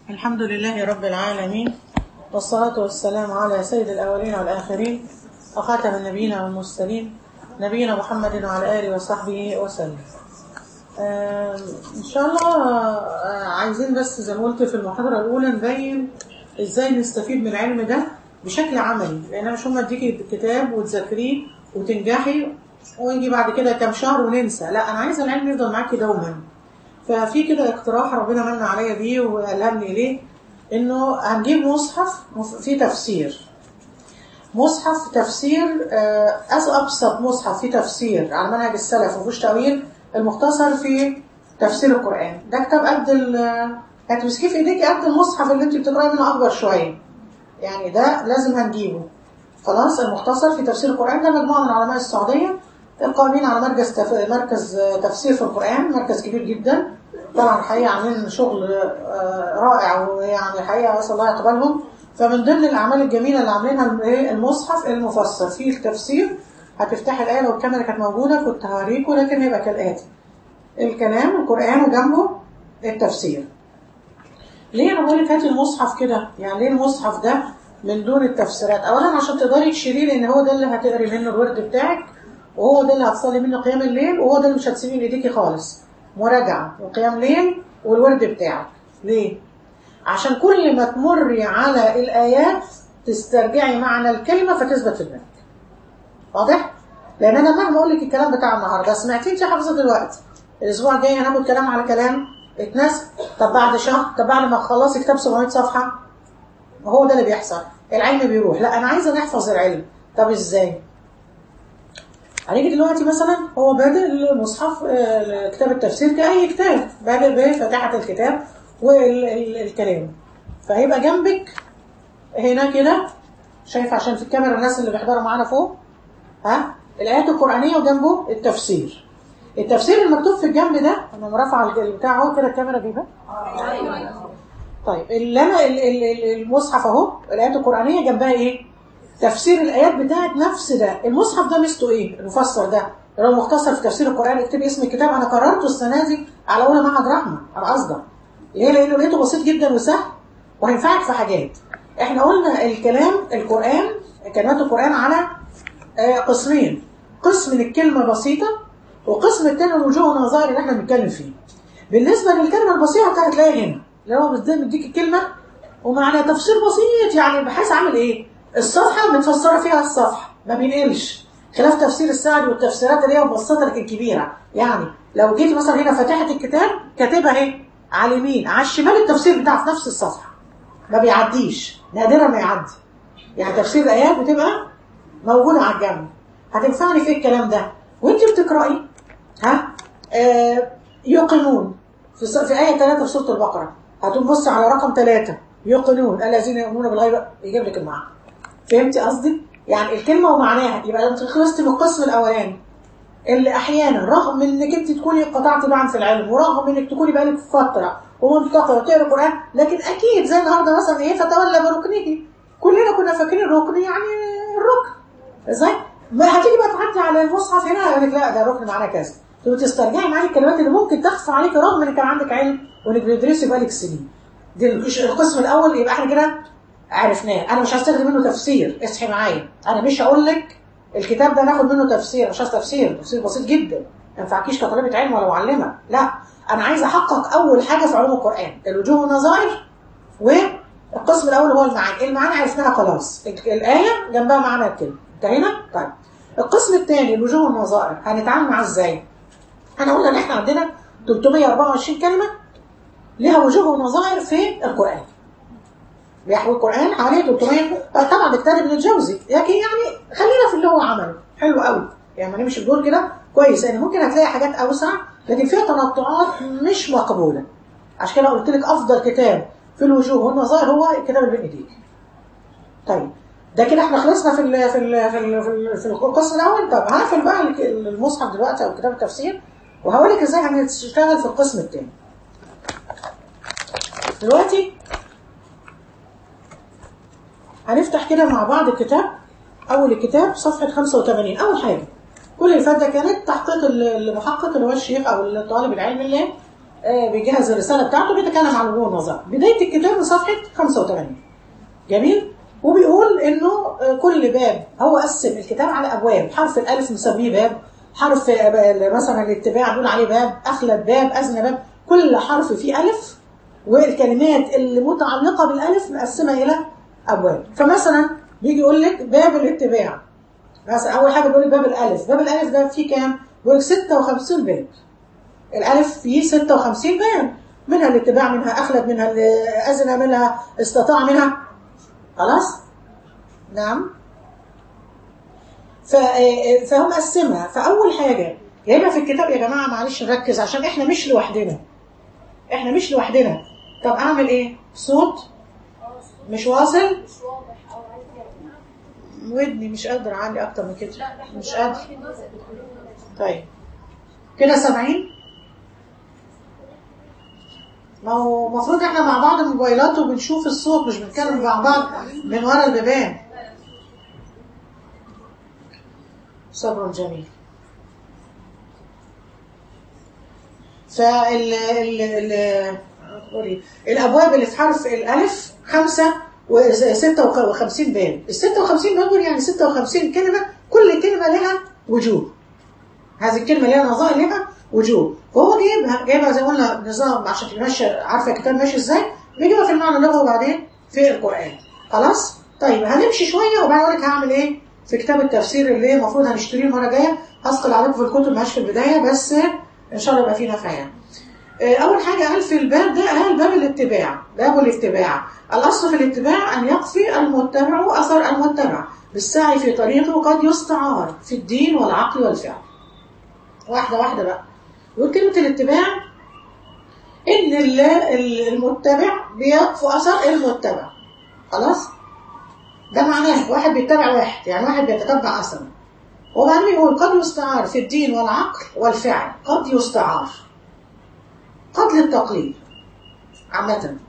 الحمد لله رب العالمين والصلاة والسلام على سيد الأولين والآخرين وخاتم النبيين والمرسلين نبينا محمد وعلى آله وصحبه وسلم آم، إن شاء الله آه، عايزين بس زي ما قلت في المحاضرة الأولى نبين إزاي نستفيد من العلم ده بشكل عملي لأن مش هم اديكي الكتاب وتذاكريه وتنجحي ويجي بعد كده كام شهر وننسى لا أنا عايزة العلم يفضل معاكي دوما ففي كده اقتراح ربنا من عليا بيه والهمني اليه انه هنجيب مصحف فيه تفسير مصحف تفسير آه، أس ابسط مصحف فيه تفسير على منهج السلف ومفيهوش تأويل المختصر في تفسير القرآن ده كتاب قد ال هتمسكيه في ايديك قد المصحف اللي انت بتقراي منه اكبر شويه يعني ده لازم هنجيبه خلاص المختصر في تفسير القرآن ده مجموعة من علماء السعودية القائمين على مركز تف... مركز تفسير في القرآن مركز كبير جدا طبعا الحقيقة عاملين شغل آه، رائع ويعني الحقيقة أسأل الله يقبلهم فمن ضمن الأعمال الجميلة اللي عاملينها إيه؟ المصحف المفسر فيه التفسير هتفتحي الآية لو الكاميرا كانت موجودة كنت هوريكم لكن هيبقى كالآتي الكلام القرآن وجنبه التفسير ليه انا بقول لك هاتي المصحف كده يعني ليه المصحف ده من دون التفسيرات اولا عشان تقدري تشيليه لان هو ده اللي هتقري منه الورد بتاعك وهو ده اللي هتصلي منه قيام الليل وهو ده اللي مش هتسيبيه بايديكي خالص مراجعه وقيام ليل والورد بتاعك ليه عشان كل ما تمري على الايات تسترجعي معنى الكلمه فتثبت في دماغك واضح لان انا مهما اقول لك الكلام بتاع النهارده سمعتيه انت حافظه دلوقتي الاسبوع الجاي هناخد كلام على كلام اتنسى طب بعد شهر طب بعد ما تخلصي كتاب 700 صفحه هو ده اللي بيحصل العلم بيروح لا انا عايزه نحفظ العلم طب ازاي هنيجي دلوقتي مثلا هو بادئ المصحف آه، كتاب التفسير كأي كتاب بادئ بفتحة الكتاب والكلام فهيبقى جنبك هنا كده شايف عشان في الكاميرا الناس اللي بيحضروا معانا فوق ها الآيات القرآنية وجنبه التفسير التفسير المكتوب في الجنب ده انا مرفع البتاع اهو كده الكاميرا جايباه طيب اللي انا ال- ال- ال- المصحف اهو الايات القرانيه جنبها ايه تفسير الايات بتاعت نفس ده المصحف ده ميزته ايه المفسر ده اللي هو مختصر في تفسير القران اكتب اسم الكتاب انا قررته السنه دي على اولى معهد رحمه انا قصدي ليه لانه لقيته بسيط جدا وسهل وهينفعك في حاجات احنا قلنا الكلام القران كلمات القران على آه، قسمين قسم من الكلمه بسيطه وقسم التاني الوجوه والنظائر اللي احنا بنتكلم فيه بالنسبه للكلمه البسيطه هتلاقي هنا اللي هو بالذات مديك الكلمه ومعنى تفسير بسيط يعني بحيث عامل ايه الصفحه متفسره فيها الصفحه ما بينقلش خلاف تفسير السعدي والتفسيرات اللي هي مبسطه لكن كبيره يعني لو جيت مثلا هنا فتحت الكتاب كاتبها اهي على اليمين على الشمال التفسير بتاعه في نفس الصفحه ما بيعديش نادرا ما يعدي يعني تفسير الايات بتبقى موجوده على الجنب هتنفعني في الكلام ده وانت بتقراي ها آه يوقنون في, ص- في آية 3 في سورة البقرة هتقوم بص على رقم 3 يوقنون الذين يؤمنون بالغيب يجيب لك المعنى فهمتي قصدي؟ يعني الكلمة ومعناها يبقى انت خلصتي من القسم الأولاني اللي أحيانا رغم إنك أنت تكوني قطعتي معا في العلم ورغم إنك تكوني بقالك فترة ومنتقى وتقرا القرآن لكن أكيد زي النهارده مثلا إيه فتولى بركنه كلنا كنا فاكرين الركن يعني الركن ازاي؟ ما هتيجي بقى تعدي على المصحف هنا يقول لك لا ده ركن معناه كذا تبقى تسترجعي معاك الكلمات اللي ممكن تخفى عليك رغم انك كان عندك علم وانك بتدرسي بقالك سنين دي القش- القسم الاول يبقى احنا كده عرفناه انا مش هستخدم منه تفسير اصحي معايا انا مش هقول لك الكتاب ده ناخد منه تفسير مش عايز تفسير تفسير بسيط جدا ما ينفعكيش كطالبه علم ولا معلمه لا انا عايز احقق اول حاجه في علوم القران الوجوه والنظائر والقسم الاول هو المعاني المعاني عرفناها خلاص ال- الايه جنبها معنى الكلمه انتهينا طيب القسم الثاني الوجوه والنظائر هنتعامل معاه ازاي احنا قلنا ان احنا عندنا 324 كلمه لها وجوه ونظائر في القران بيحوي القران حوالي 300 طبعا ده كتاب ابن الجوزي لكن يعني خلينا في اللي هو عمله حلو قوي يعني ما نمشي بدول كده كويس يعني ممكن هتلاقي حاجات اوسع لكن فيها تنطعات مش مقبوله عشان كده قلت لك افضل كتاب في الوجوه والنظائر هو الكتاب اللي بين ايديك طيب ده كده احنا خلصنا في ال في ال في ال في, ال في القسم الاول طب هقفل بقى الك- المصحف دلوقتي او كتاب التفسير وهقول لك ازاي هنشتغل في القسم الثاني دلوقتي هنفتح كده مع بعض الكتاب اول الكتاب صفحه 85 اول حاجه كل اللي فات ده كانت تحقيق ال- المحقق اللي هو الشيخ او طالب العلم اللي آه، بيجهز الرساله بتاعته بيتكلم عن وجوه النظر بدايه الكتاب من صفحه 85 جميل وبيقول انه آه، كل باب هو قسم الكتاب على ابواب حرف الالف مسميه باب حرف آه، مثلا الاتباع بيقول عليه باب اخلد باب ازنى باب كل حرف فيه الف والكلمات اللي متعلقه بالالف مقسمه الى ابواب فمثلا بيجي يقول لك باب الاتباع مثلا اول حاجه بيقول لك باب الالف باب الالف ده فيه كام بيقول لك 56 باب الالف فيه 56 باب منها الاتباع منها اخلد منها اذن منها استطاع منها خلاص نعم ف- فهم قسمها فاول حاجه يبقى في الكتاب يا جماعه معلش نركز عشان احنا مش لوحدنا احنا مش لوحدنا طب اعمل ايه صوت مش واصل مش واضح او عايز يعني ودني مش قادر اعلي اكتر من كده لا لا احنا مش قادر في جزء بتقولوا طيب كده سامعين ما هو المفروض احنا مع بعض الموبايلات وبنشوف الصوت مش بنتكلم مع بعض من ورا البيبان صبر جميل فال ال ال قولي. الابواب اللي في حرف الالف خمسة وستة وخمسين باب الستة وخمسين باب دول يعني ستة وخمسين كلمة كل كلمة لها وجوه هذه الكلمة لها نظائر لها وجوه فهو جايبها جايبها زي ما قلنا نظام عشان تبقى ماشية عارفة الكتاب ماشي ازاي بيجيبها في المعنى اللغوي وبعدين في القرآن خلاص طيب هنمشي شوية وبعدين اقول لك هعمل ايه في كتاب التفسير اللي المفروض هنشتريه المرة الجاية هثقل عليكم في الكتب ماهيش في البداية بس ان شاء الله يبقى فيه نفع يعني أول حاجة قال في الباب ده قال باب الاتباع باب الاتباع الأصل في الاتباع أن يقفي المتبع أثر المتبع بالسعي في طريقه قد يستعار في الدين والعقل والفعل واحدة واحدة بقى يقول كلمة الاتباع إن ال- ال- المتبع بيقفي أثر المتبع خلاص ده معناه واحد بيتبع واحد يعني واحد بيتتبع أثره وبعدين يقول قد يستعار في الدين والعقل والفعل قد يستعار قد للتقليد عامة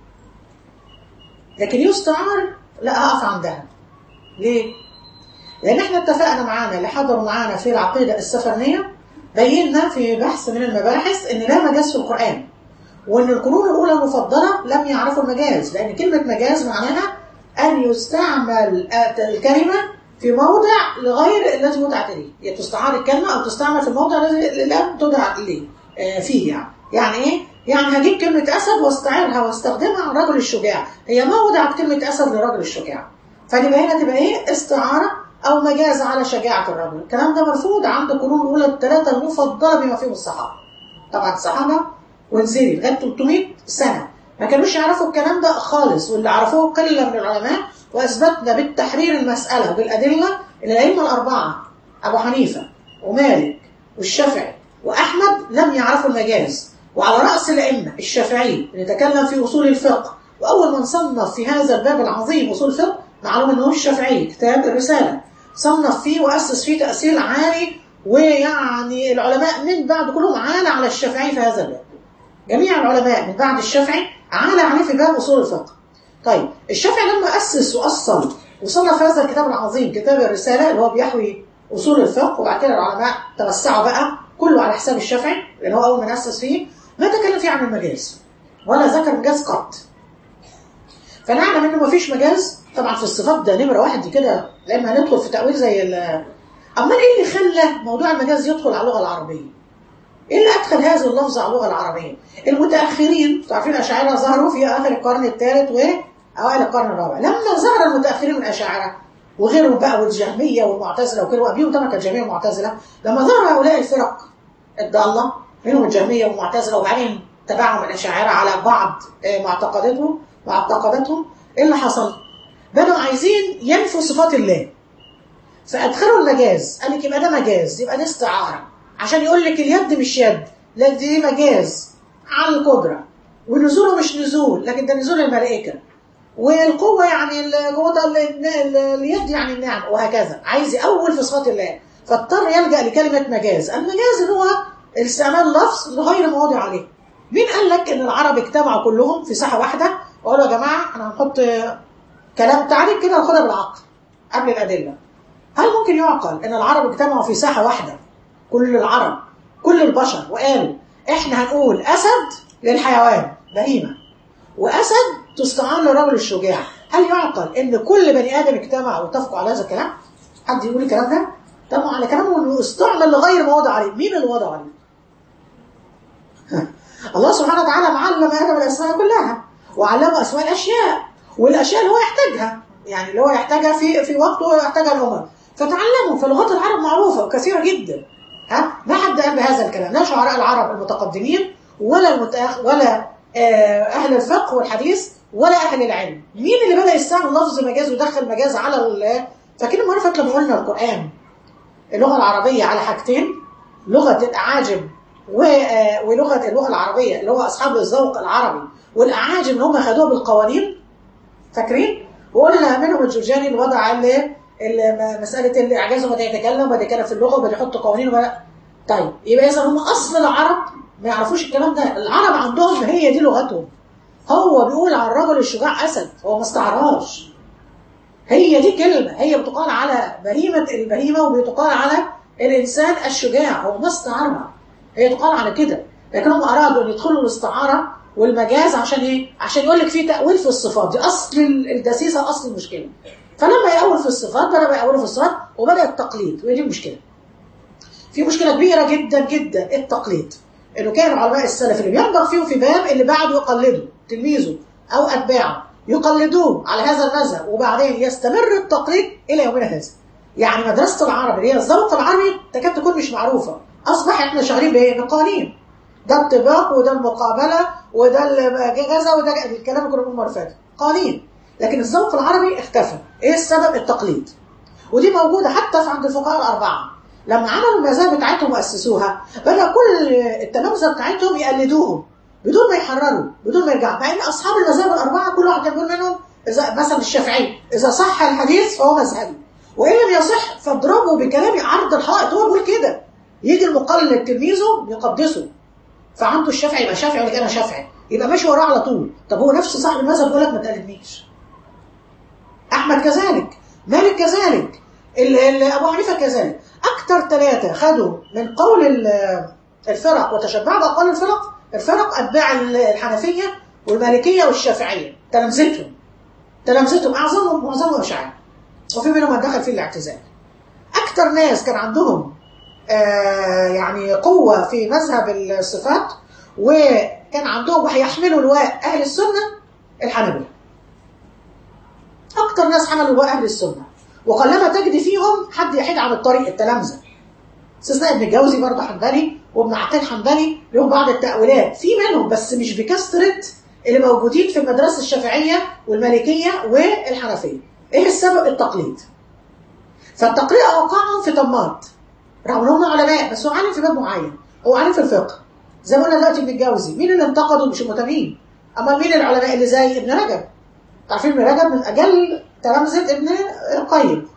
لكن يستعار لا أقف عندها ليه؟ لأن احنا اتفقنا معانا اللي حضروا معانا في العقيدة السفرنية بينا في بحث من المباحث إن لا مجاز في القرآن وإن القرون الأولى المفضلة لم يعرفوا المجاز لأن كلمة مجاز معناها أن يستعمل الكلمة في موضع لغير الذي وضعت إليه يعني تستعار الكلمة أو تستعمل في الموضع الذي لم تدع إليه آه، فيه يعني يعني إيه؟ يعني هجيب كلمة أسد واستعيرها واستخدمها على الرجل الشجاع هي ما وضعت كلمة أسد للرجل الشجاع فتبقى هنا تبقى إيه استعارة أو مجاز على شجاعة الرجل الكلام ده مرفوض عند القرون الأولى الثلاثة المفضلة بما فيهم الصحابة طبعا الصحابة وانزلي لغاية 300 سنة ما كانوش يعرفوا الكلام ده خالص واللي عرفوه قلة من العلماء وأثبتنا بالتحرير المسألة بالأدلة إن الأئمة الأربعة أبو حنيفة ومالك والشافعي وأحمد لم يعرفوا المجاز وعلى رأس الأئمة الشافعي اللي تكلم في أصول الفقه وأول من صنف في هذا الباب العظيم أصول الفقه معلوم أنه الشافعي كتاب الرسالة صنف فيه وأسس فيه تأثير عالي ويعني العلماء من بعد كلهم عالى على الشافعي في هذا الباب جميع العلماء من بعد الشافعي عالى عليه في باب أصول الفقه طيب الشافعي لما أسس وأصل وصنف هذا الكتاب العظيم كتاب الرسالة اللي هو بيحوي أصول الفقه وبعد كده العلماء توسعوا بقى كله على حساب الشافعي لأن هو أول من أسس فيه ما تكلم فيه عن المجاز ولا ذكر مجاز قط فنعلم انه مفيش مجاز طبعا في الصفات ده نمره واحد دي كده لما هندخل في تاويل زي ال امال ايه اللي خلى موضوع المجاز يدخل على اللغه العربيه؟ ايه اللي ادخل هذا اللفظ على اللغه العربيه؟ المتاخرين تعرفين الاشاعره ظهروا في اخر القرن الثالث واوائل القرن الرابع لما ظهر المتاخرين من الاشاعره وغيرهم بقى والجهميه والمعتزله وكده وقبلهم طبعا كانت جميع معتزله لما ظهر هؤلاء الفرق الضاله منهم الجهميه والمعتزله وبعدين تبعهم الاشاعره على بعض آه، معتقداتهم معتقداتهم ايه اللي حصل؟ بدأوا عايزين ينفوا صفات الله فادخلوا المجاز قال لك يبقى ده مجاز يبقى ده استعاره عشان يقول لك اليد مش يد لا دي مجاز على القدره ونزوله مش نزول لكن ده نزول الملائكه والقوه يعني القوه ال- ال- اليد يعني النعم وهكذا عايز يأول في صفات الله فاضطر يلجأ لكلمه مجاز المجاز هو استعمال لفظ لغير مواضع عليه مين قال لك ان العرب اجتمعوا كلهم في ساحه واحده وقالوا يا جماعه احنا هنحط كلام تعريف كده ناخدها بالعقل قبل الادله هل ممكن يعقل ان العرب اجتمعوا في ساحه واحده كل العرب كل البشر وقالوا احنا هنقول اسد للحيوان بهيمة وأسد تستعان للرجل الشجاع هل يعقل إن كل بني آدم اجتمع واتفقوا على هذا الكلام؟ حد يقول الكلام ده؟ طبعا على كلامه إنه استعمل لغير ما وضع عليه مين اللي وضع عليه؟ الله سبحانه وتعالى علم آدم الأسماء كلها وعلمه أسماء الأشياء والأشياء اللي هو يحتاجها يعني اللي هو يحتاجها في في وقته يحتاجها الأمم فتعلموا فلغات العرب معروفة وكثيرة جدا ها ما حد قال بهذا الكلام لا شعراء العرب المتقدمين ولا المتأخ ولا آه أهل الفقه والحديث ولا أهل العلم مين اللي بدأ يستعمل لفظ مجاز ودخل مجاز على ال فاكرين المرة اللي لما قلنا القرآن اللغة العربية على حاجتين لغة الأعاجم ولغة اللغة العربية اللي هو أصحاب الذوق العربي والأعاجم اللي هم خدوها بالقوانين فاكرين؟ وقلنا منهم الجرجاني اللي وضع اللي مسألة الإعجاز وبدأ يتكلم وبدأ يتكلم في اللغة وبدأ يحط قوانين وبدأ طيب يبقى إذا هم أصل العرب ما يعرفوش الكلام ده العرب عندهم هي دي لغتهم هو بيقول على الرجل الشجاع أسد هو ما استعراش هي دي كلمة هي بتقال على بهيمة البهيمة وبتقال على الإنسان الشجاع هو ما استعارها هي تقال على كده لكن هم أرادوا أن يدخلوا الاستعارة والمجاز عشان إيه؟ عشان يقول لك في تأويل في الصفات دي أصل الدسيسة أصل المشكلة فلما يأول في الصفات بدأ يأول في الصفات وبدأ التقليد وهي دي المشكلة في مشكلة كبيرة جدا جدا التقليد انه كان علماء السلف اللي بينبغ فيهم في باب اللي بعده يقلده تلميذه او اتباعه يقلدوه على هذا المذهب وبعدين يستمر التقليد الى يومنا هذا يعني مدرسة العربي اللي هي الذوق العربي تكاد تكون مش معروفة اصبح احنا شغالين بايه بقوانين ده الطباق وده المقابلة وده الجزا وده الكلام اللي كنا بنقول مرة فاتت قوانين لكن الذوق العربي اختفى ايه السبب التقليد ودي موجودة حتى في عند الفقهاء الأربعة لما عملوا المذاهب بتاعتهم وأسسوها بدأ كل التلامذة بتاعتهم يقلدوهم بدون ما يحرروا بدون ما يرجعوا مع ان اصحاب المذاهب الاربعه كل واحد يقول منهم اذا مثلا الشافعي اذا صح الحديث فهو مذهبي وان لم يصح فاضربه بكلام عرض الحائط هو بيقول كده يجي المقلد لتلميذه يقدسه فعنده الشافعي يبقى شافعي ولا انا شافعي يبقى ماشي وراه على طول طب هو نفس صاحب المذهب يقول لك ما تقلدنيش احمد كذلك مالك كذلك ال ال ابو حنيفه كذلك اكثر ثلاثه خدوا من قول الفرق وتشبعوا باقوال الفرق الفرق اتباع الحنفيه والمالكيه والشافعيه تلامذتهم تلامذتهم اعظمهم معظمهم اشاعره وفي منهم من دخل في الاعتزال اكثر ناس كان عندهم آه يعني قوه في مذهب الصفات وكان عندهم وهيحملوا لواء اهل السنه الحنابله اكثر ناس حملوا لواء اهل السنه وقلما تجد فيهم حد يحيد عن الطريق التلامذه استثناء ابن الجوزي برضه حنبلي وابن عقيل حنبلي لهم بعض التأويلات في منهم بس مش بكثرة اللي موجودين في المدرسة الشافعية والمالكية والحنفية ايه السبب التقليد فالتقليد اوقعهم في طماط رغم ان هم علماء بس هو عالم في باب معين هو عالم في الفقه زي ما قلنا دلوقتي ابن الجوزي مين اللي انتقدوا مش المتابعين اما مين العلماء اللي زي ابن رجب عارفين ابن رجب من اجل تلامذة ابن القيم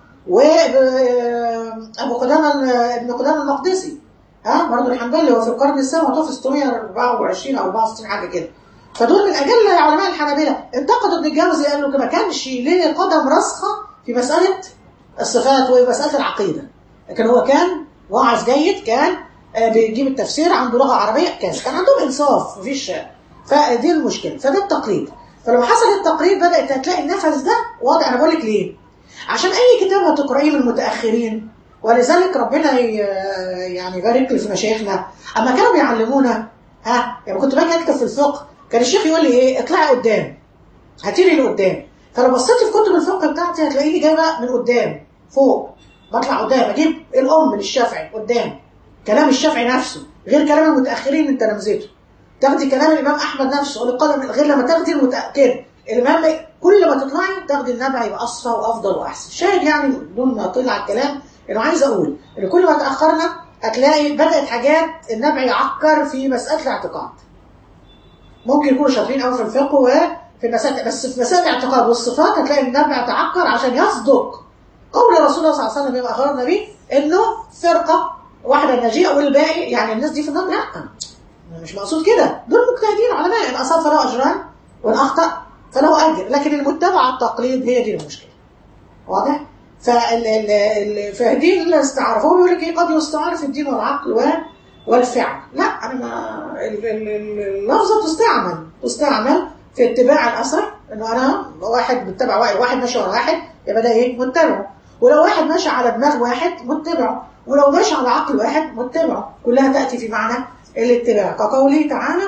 وابو قدامه ابن قدامه المقدسي ها برضه الحنبلي هو في القرن السابع وتوفى 624 او 64 حاجه كده فدول من اجل علماء الحنابلة انتقدوا ابن الجوزي قال له ما كانش ليه قدم راسخه في مساله الصفات ومساله العقيده لكن هو كان واعظ جيد كان بيجيب التفسير عنده لغه عربيه كان كان عندهم انصاف مفيش فدي المشكله فده التقليد فلما حصل التقليد بدات هتلاقي النفس ده واضح انا بقول لك ليه عشان اي كتاب هتقرأيه من المتاخرين ولذلك ربنا يعني يبارك لي في مشايخنا اما كانوا بيعلمونا ها يعني كنت باجي اكتب في الفقه كان الشيخ يقول لي ايه اطلعي قدام هاتيلي لقدام فلو بصيت في كتب الفقه بتاعتي هتلاقيني جايبه من قدام فوق بطلع قدام اجيب الام للشافعي قدام كلام الشافعي نفسه غير كلام المتاخرين انت نمزته تاخدي كلام الامام احمد نفسه غير لما تاخدي المتاخر الامام كل ما تطلعي تاخدي النبع يبقى اصفى وافضل واحسن شاهد يعني بدون ما اطلع الكلام انه عايز اقول ان كل ما تاخرنا هتلاقي بدات حاجات النبع يعكر في مساله الاعتقاد ممكن يكونوا شاطرين قوي في الفقه وفي المسائل بس في مسائل الاعتقاد والصفات هتلاقي النبع تعكر عشان يصدق قول رسول الله صلى الله عليه وسلم بما اخبرنا به انه فرقه واحده ناجيه والباقي يعني الناس دي في النار لا مش مقصود كده دول مجتهدين علماء ان اصاب فله اجران وان اخطا فله اجر لكن المتبع التقليد هي دي المشكله واضح فال فدي الاستعاره فهو بيقول لك ايه قد يستعار في الدين والعقل والفعل لا انا ما ال- ال- ال- اللفظه تستعمل تستعمل في اتباع الاثر انه انا واحد بتبع واحد واحد ماشي ورا واحد يبقى ده ايه متبعه ولو واحد ماشي على دماغ واحد متبعه ولو ماشي على عقل واحد متبعه كلها تاتي في معنى الاتباع كقوله تعالى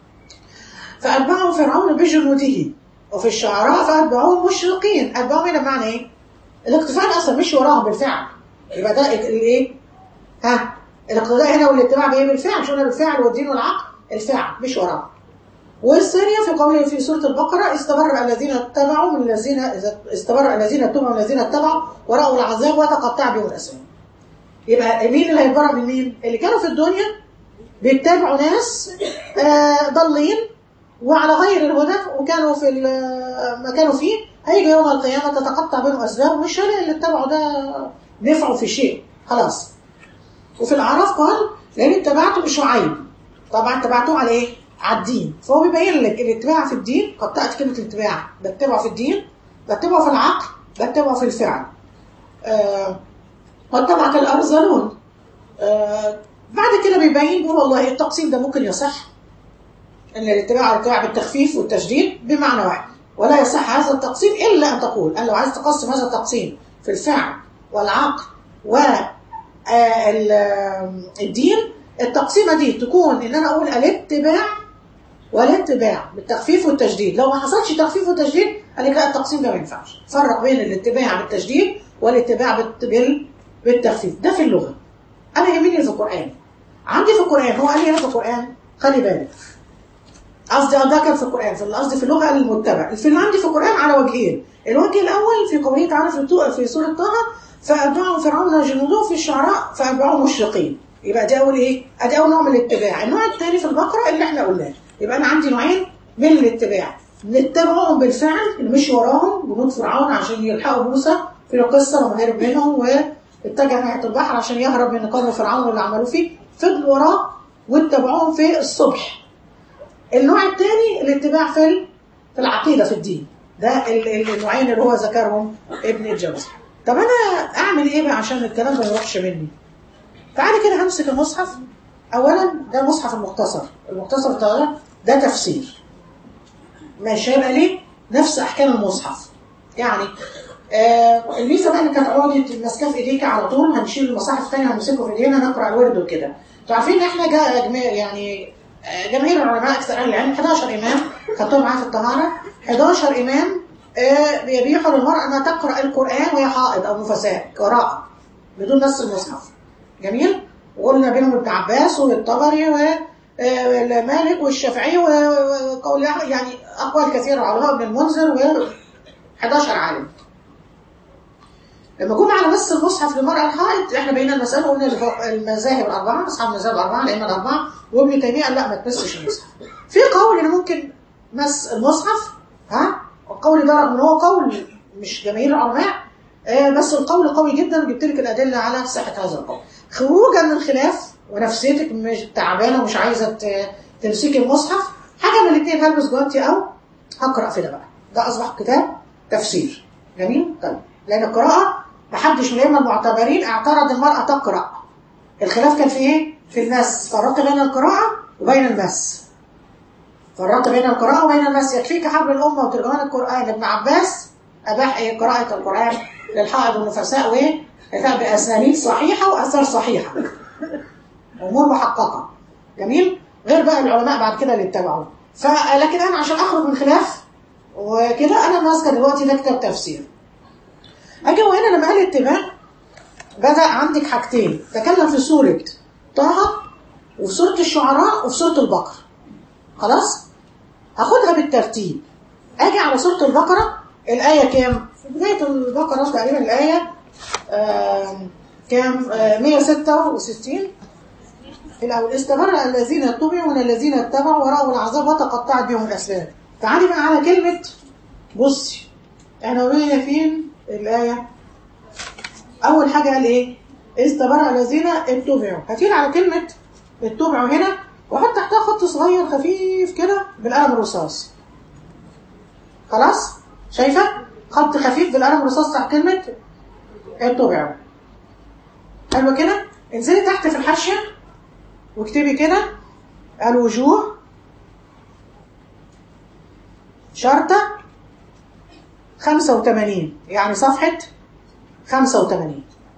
فأتبعه فرعون بجنوده وفي الشعراء فأتبعوهم مشرقين أتبعوهم هنا بمعنى إيه؟ الاقتفاء أصلا مش وراهم بالفعل يبقى ده الإيه؟ ها الاقتداء هنا والاتباع بإيه بالفعل مش قلنا بالفعل والدين والعقل الفعل مش وراهم والثانية في قوله في سورة البقرة استبرأ الذين اتبعوا من الذين استبرأ الذين اتبعوا من الذين اتبعوا ورأوا العذاب وتقطع بهم الأسباب يبقى مين اللي هيتبرأ من مين؟ اللي كانوا في الدنيا بيتبعوا ناس آه ضالين وعلى غير الهدى وكانوا في ال- ما كانوا فيه هيجي يوم القيامة تتقطع بينهم أسباب مش هلاقي اللي اتبعوا ده نفعوا في شيء خلاص وفي الأعراف قال لأن اتبعتم شعيب طبعا اتبعتوه على إيه؟ على الدين فهو بيبين لك الاتباع في الدين قد تأتي كلمة الاتباع بتبعه في الدين بتبعه في العقل بتبعه في الفعل آه واتبعك الأرذلون آه بعد كده بيبين بيقول والله التقسيم ده ممكن يصح ان الاتباع الاتباع بالتخفيف والتشديد بمعنى واحد ولا يصح هذا التقسيم الا ان تقول ان لو عايز تقسم هذا التقسيم في الفعل والعقل و آه، ال- آه، الدين التقسيمه دي تكون ان انا اقول الاتباع والاتباع بالتخفيف والتشديد لو ما حصلش تخفيف وتشديد قال لك لا التقسيم ده ما ينفعش فرق بين الاتباع بالتشديد والاتباع بالت- بال- بالتخفيف ده في اللغه انا يهمني في القران عندي في القران هو قال لي هنا في القران خلي بالك قصدي ده كان في القرآن في قصدي في اللغة قال المتبع الفيلم عندي في القرآن على وجهين الوجه الأول في قوله تعالى في التو- في سورة طه فأتبعهم فرعون جنوده في الشعراء فأتبعهم مشرقين يبقى دي أول إيه؟ أدي أول نوع من الاتباع النوع الثاني في البقرة اللي إحنا قلناه يبقى أنا عندي نوعين من الاتباع نتبعهم بالفعل اللي مشي وراهم جنود فرعون عشان يلحقوا موسى في القصة لما هرب منهم واتجه ناحية البحر عشان يهرب من قوم فرعون واللي عملوه فيه فضلوا وراه واتبعوهم في الصبح النوع الثاني الاتباع في ال- في العقيدة في الدين ده ال- ال- النوعين اللي هو ذكرهم ابن الجوزي طب انا اعمل ايه بقى عشان الكلام ما يروحش مني تعالي كده همسك المصحف اولا ده المصحف المختصر المختصر ده ده تفسير مش هيبقى ليه نفس احكام المصحف يعني آه الميزه بقى اللي كانت عقدة ماسكاه في ايديك على طول هنشيل المصاحف الثانيه هنمسكه في ايدينا نقرا الورد وكده انتوا عارفين ان احنا جا جميع يعني آه، جماهير العلماء اكثر اهل العلم 11 امام خدتهم معايا في الطهاره 11 امام آه، بيبيحوا للمراه انها تقرا القران وهي حائض او نفساء قراءه بدون نص المصحف جميل وقلنا بينهم ابن عباس والطبري ومالك والشافعي و- وقول أحمد، يعني اقوال كثيره علماء ابن المنذر و 11 عالم لما جم على نص المصحف للمرأة الحائض احنا بينا المسألة قلنا اللي فوق المذاهب الأربعة أصحاب المذاهب الأربعة الأئمة الأربعة وابن تيمية قال لا ما تمسش المصحف. في قول إن ممكن مس المصحف ها القول ده رغم إن هو قول مش جماهير العلماء آه بس القول قوي جدا جبت لك الأدلة على صحة هذا القول. خروجا من الخلاف ونفسيتك مش تعبانة ومش عايزة ت- تمسكي المصحف حاجة من الاثنين هلبس جوانتي أو هقرأ في ده بقى. ده أصبح كتاب تفسير. جميل؟ طيب لأن القراءة محدش من الأئمة المعتبرين اعترض المرأة تقرأ الخلاف كان في ايه؟ في المس فرقت بين القراءة وبين المس فرقت بين القراءة وبين المس يكفيك حبل الأمة وترجمان القرآن ابن عباس أباح إيه قراءة القرآن للحائض والنفساء وإيه؟ كتاب بأسانيد صحيحة وأثار صحيحة أمور محققة جميل؟ غير بقى العلماء بعد كده اللي اتبعوا فلكن أنا عشان أخرج من خلاف وكده أنا ماسكة دلوقتي ده كتاب تفسير أجي وهنا لما قال اتباع بدأ عندك حاجتين تكلم في سورة طه وفي سورة الشعراء وفي سورة البقرة خلاص هاخدها بالترتيب اجي على سورة البقرة الآية كام في بداية البقرة تقريبا الآية آم، كام آه، 166 الأول استبرأ الذين اتبعوا من الذين اتبعوا ورأوا العذاب وتقطعت بهم الأسباب تعالي بقى على كلمة بصي احنا وين فين الآية أول حاجة قال إيه؟ استبرأ الذين اتبعوا هتيجي على كلمة اتبعوا هنا وحط تحتها خط صغير خفيف كده بالقلم الرصاص خلاص؟ شايفة؟ خط خفيف بالقلم الرصاص تحت كلمة اتبعوا حلو كده؟ انزلي تحت في الحاشية واكتبي كده الوجوه شرطة 85 يعني صفحة 85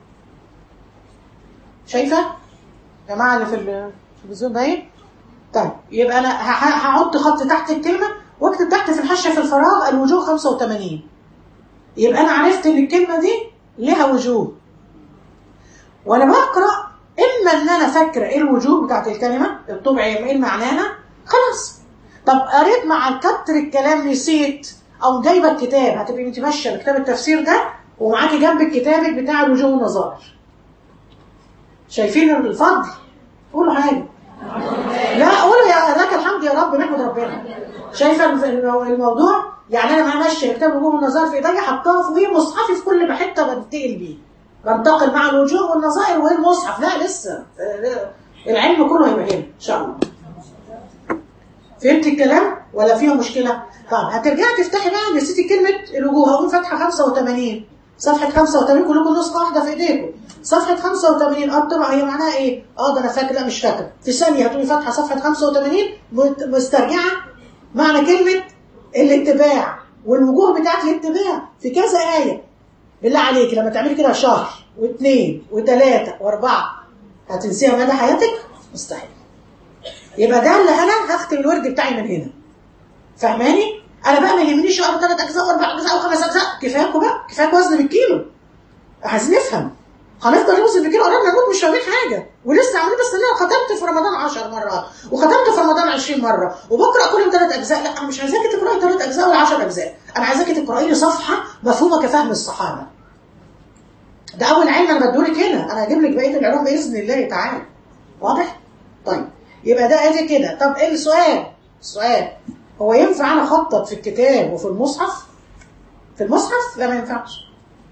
شايفة؟ جماعة اللي في التلفزيون باين؟ طيب يبقى أنا ه- ه- هحط خط تحت الكلمة واكتب تحت في الحاشية في الفراغ الوجوه 85 يبقى أنا عرفت إن الكلمة دي لها وجوه وأنا بقرأ إما إن أنا فاكرة إيه الوجوه بتاعت الكلمة الطبع إيه معناها خلاص طب قريت مع كتر الكلام نسيت او جايبه الكتاب هتبقي انت ماشيه بكتاب التفسير ده ومعاكي جنب كتابك بتاع الوجوه والنظائر شايفين الفضل قولوا حاجه لا قولوا يا لك الحمد يا رب نحمد ربنا شايفه الف- المو- الموضوع يعني انا معايا ماشيه كتاب الوجوه والنظائر في ايديا حطاها فوقيه مصحفي في كل حته بنتقل بيه بنتقل مع الوجوه والنظائر والمصحف لا لسه آه، العلم كله هيبقى هنا ان شاء الله فهمت الكلام ولا فيها مشكلة؟ طب هترجعي تفتحي بقى نسيتي كلمة الوجوه هقوم فاتحة 85 صفحة 85 كلكم نسخة واحدة في ايديكم صفحة 85 اه طبعا هي معناها ايه؟ اه ده انا فاكر لا مش فاكر في ثانية هتقومي فاتحة صفحة 85 مت- مسترجعة معنى كلمة الاتباع والوجوه بتاعت الاتباع في كذا آية بالله عليك لما تعملي كده شهر واثنين وثلاثة واربعة هتنسيها مدى حياتك؟ مستحيل يبقى ده اللي انا هختم الورد بتاعي من هنا فاهماني انا بقى ما يهمنيش اقرا ثلاث اجزاء واربع اجزاء وخمس اجزاء كفاياكوا بقى كفاياكوا وزن بالكيلو عايزين نفهم هنفضل نوزن بالكيلو قربنا نموت مش فاهمين حاجه ولسه عاملين بس ان انا ختمت في رمضان 10 مرات وختمت في رمضان 20 مره وبقرا كل يوم ثلاث اجزاء لا انا مش عايزاكي تقراي ثلاث اجزاء ولا 10 اجزاء انا عايزاكي تقراي لي صفحه مفهومه كفهم الصحابه ده اول علم انا بديهولك هنا انا هجيب لك بقيه العلوم باذن الله تعالى واضح طيب يبقى ده ادي كده طب ايه السؤال السؤال هو ينفع انا اخطط في الكتاب وفي المصحف في المصحف لا ما ينفعش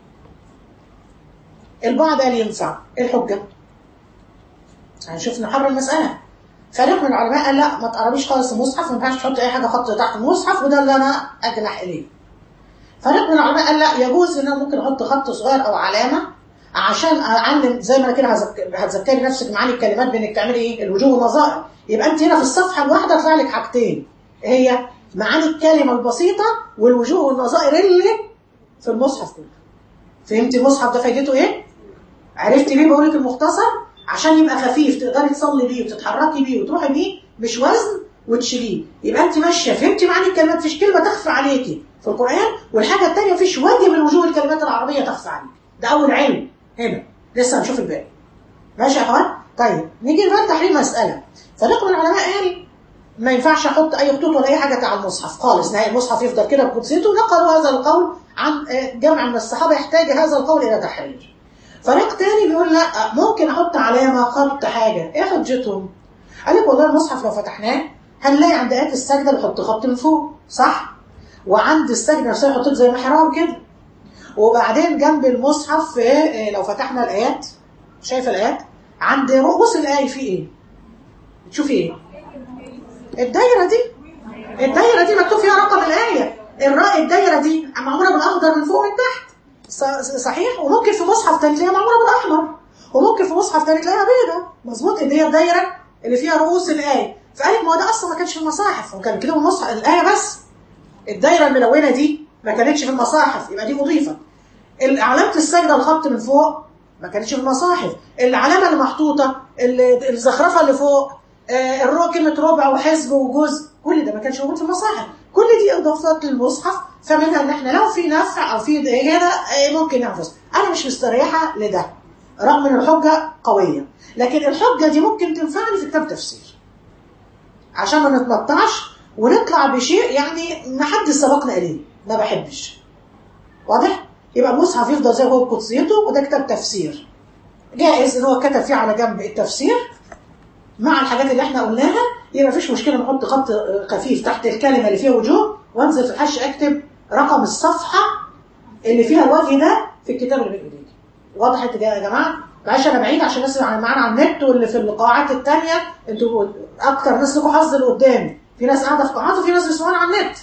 البعض قال ينفع ايه الحجه هنشوف نحرر المساله فريق من العلماء قال لا ما تقربيش خالص المصحف ما ينفعش تحط اي حاجه خط تحت المصحف وده اللي انا اجنح اليه فريق من العلماء قال لا يجوز ان انا ممكن احط خط صغير او علامه عشان اعلم زي ما انا كده هذك- هتذكري نفسك معاني الكلمات بانك تعملي ايه الوجوه والنظائر يبقى انت هنا في الصفحه الواحده طلع لك حاجتين هي معاني الكلمه البسيطه والوجوه والنظائر اللي في المصحف كله فهمتي المصحف ده فايدته ايه عرفتي ليه بقول لك المختصر عشان يبقى خفيف تقدري تصلي بيه وتتحركي بيه وتروحي بيه مش وزن وتشيليه يبقى انت ماشيه فهمتي معاني الكلمات مفيش كلمه تخفى عليكي في القران والحاجه الثانيه مفيش وجه من وجوه الكلمات العربيه تخفى عليك ده اول علم هنا لسه هنشوف الباقي ماشي يا اخوان طيب نيجي بقى لتحرير مساله فريق من العلماء قال ما ينفعش احط اي خطوط ولا اي حاجه على المصحف خالص نهاية المصحف يفضل كده بقدسيته نقلوا هذا القول عن آه، جمع من الصحابه يحتاج هذا القول الى تحرير فريق تاني بيقول لا ممكن احط علامه خط حاجه ايه حجتهم قال لك والله المصحف لو فتحناه هنلاقي عند ايات السجده بيحط خط من فوق صح وعند السجده نفسها يحط لك زي محراب كده وبعدين جنب المصحف آه، لو فتحنا الايات شايف الايات عند رؤوس الايه في ايه تشوفي ايه الدايره دي الدايره دي مكتوب فيها رقم الايه الراء الدايره دي معموله بالاخضر من فوق ومن تحت ص- صحيح وممكن في مصحف تاني تلاقيها معموله بالاحمر وممكن في مصحف تاني تلاقيها بيضاء مظبوط ان هي الدايره اللي فيها رؤوس الايه فقالك ما هو ده اصلا ما كانش في المصاحف وكان كده المصحف الايه بس الدايره الملونه دي ما كانتش في المصاحف يبقى دي مضيفه علامه السجده الخط من فوق ما كانتش في المصاحف العلامه اللي محطوطه ال- الزخرفه اللي فوق آه، الرو كلمه ربع وحزب وجزء كل ده ما كانش موجود في المصاحف كل دي اضافات للمصحف فمنها ان احنا لو في نفع او في هنا آه، ممكن نحفظ انا مش مستريحه لده رغم ان الحجه قويه لكن الحجه دي ممكن تنفعني في كتاب تفسير عشان ما نتنطعش ونطلع بشيء يعني ما حد سبقنا اليه ما بحبش واضح يبقى المصحف يفضل زي ما هو بقدسيته وده كتاب تفسير جائز ان هو كتب فيه على جنب التفسير مع الحاجات اللي احنا قلناها يبقى مفيش مشكله نحط خط خفيف تحت الكلمه اللي فيها وجوه وانزل في الحش اكتب رقم الصفحه اللي فيها الوجه ده في الكتاب اللي بين ايديك وضحت يا جماعه معلش انا بعيد عشان الناس اللي معانا على النت واللي في القاعات التانية انتوا اكتر ناس لكم حظ اللي قدامي في ناس قاعده في قاعات وفي ناس بيسمعونا على النت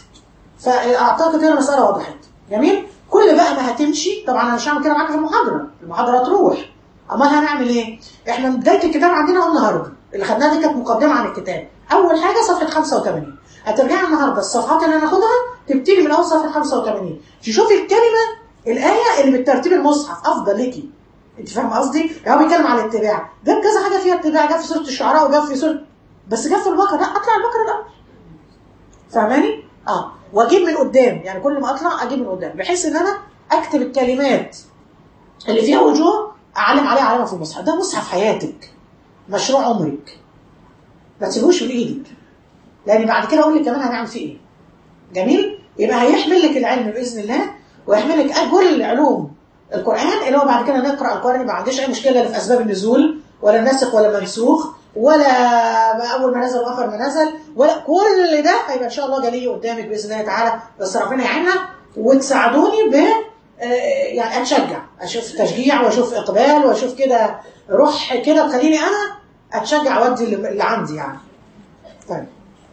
فاعتقد هنا المساله وضحت جميل كل بقى ما هتمشي طبعا انا مش هعمل كده معاك في المحاضره المحاضره تروح امال هنعمل ايه احنا بدايه الكتاب عندنا قلنا هرب اللي خدناها دي كانت مقدمه عن الكتاب اول حاجه صفحه 85 هترجعي النهارده الصفحات اللي هناخدها تبتدي من اول صفحه 85 تشوفي الكلمه الايه اللي بالترتيب المصحف افضل ليكي انت فاهم قصدي؟ يعني هو بيتكلم على الاتباع جاب كذا حاجه فيها اتباع جاب في سوره الشعراء وجاب في سوره بس جاب في البقره لا اطلع البقره الاول فاهماني؟ اه واجيب من قدام يعني كل ما اطلع اجيب من قدام بحيث ان انا اكتب الكلمات اللي فيها وجوه اعلم عليها علامه في المصحف ده مصحف حياتك مشروع عمرك ما تسيبوش من ايدك لان بعد كده اقول لك كمان هنعمل فيه ايه جميل يبقى هيحمل لك العلم باذن الله ويحمل لك كل علوم القران اللي هو بعد كده نقرا القران ما عنديش اي مشكله لا في اسباب النزول ولا ناسخ ولا منسوخ ولا اول ما نزل واخر ما نزل ولا كل ده هيبقى ان شاء الله جالي قدامك باذن الله تعالى بس ربنا يعيننا وتساعدوني ب آه، يعني اتشجع اشوف تشجيع واشوف اقبال واشوف كده روح كده تخليني انا اتشجع وادي اللي اللي عندي يعني طيب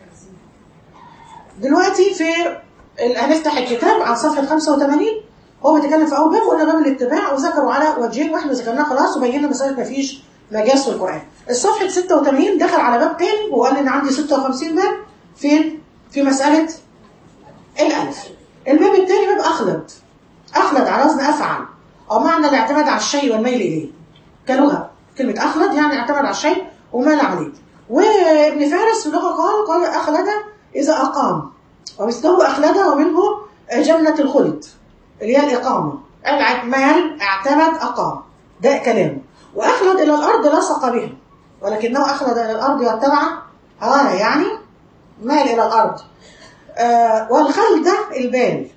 دلوقتي في ال- هنفتح الكتاب على صفحه 85 هو بيتكلم في اول باب وقلنا باب الاتباع وذكروا على وجهين واحنا ذكرناه خلاص وبينا مساله ما فيش مجاز في القران الصفحه 86 دخل على باب تاني وقال ان عندي 56 باب فين في مساله الالف الباب الثاني باب اخلد اخلد على وزن افعل او معنى الاعتماد على الشيء والميل اليه كلغه كلمه اخلد يعني اعتمد على الشيء ومال عليه وابن فارس في اللغه قال قال اخلد اذا اقام ومثله اخلد ومنه جنه الخلد اللي هي الاقامه مال اعتمد اقام ده كلامه واخلد الى الارض لصق بها ولكنه اخلد الى الارض واتبع هواه يعني مال الى الارض آه والخلده البال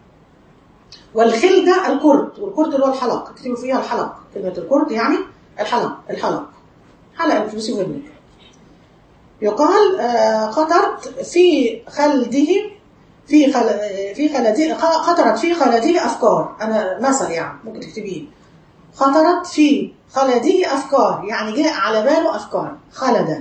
والخلدة الكرد والكرد اللي هو الحلق اكتبوا فيها الحلق كلمة الكرد يعني الحلق الحلق حلقة بتلبسي في ودنك يقال آه، قطرت في خلده في خل... في خلده قطرت في خلده أفكار أنا مثل يعني ممكن تكتبيه خطرت في خلده أفكار يعني جاء على باله أفكار خلده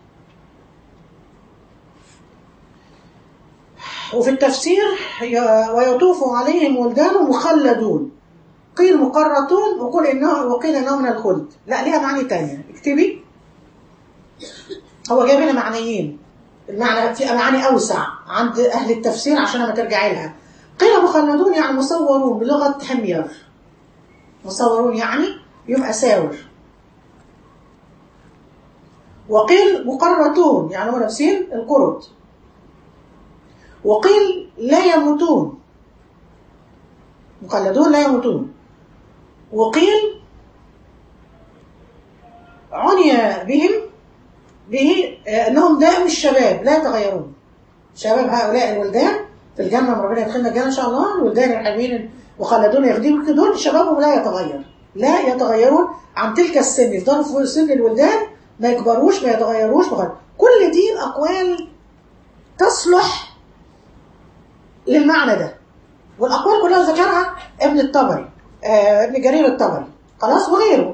وفي التفسير ي- ويطوف عليهم ولدان مخلدون قيل مقرطون وقيل انه وقيل انه من الخلد لا ليها معاني تانية اكتبي هو جايب هنا معنيين المعنى في معاني اوسع عند اهل التفسير عشان ما ترجعي لها قيل مخلدون يعني مصورون بلغه حمير مصورون يعني يبقى ساور وقيل مقرطون يعني هم لابسين القرط وقيل لا يموتون مقلدون لا يموتون وقيل عني بهم به آه، انهم دائم الشباب لا يتغيرون شباب هؤلاء الولدان في الجنه لما ربنا يدخلنا الجنه ان شاء الله الولدان الحلوين المخلدون ياخدين دول شبابهم لا يتغير لا يتغيرون عن تلك السن يفضلوا في سن الولدان ما يكبروش ما يتغيروش ما يغيروش. كل دي الاقوال تصلح للمعنى ده والاقوال كلها ذكرها ابن الطبري آه ابن جرير الطبري خلاص وغيره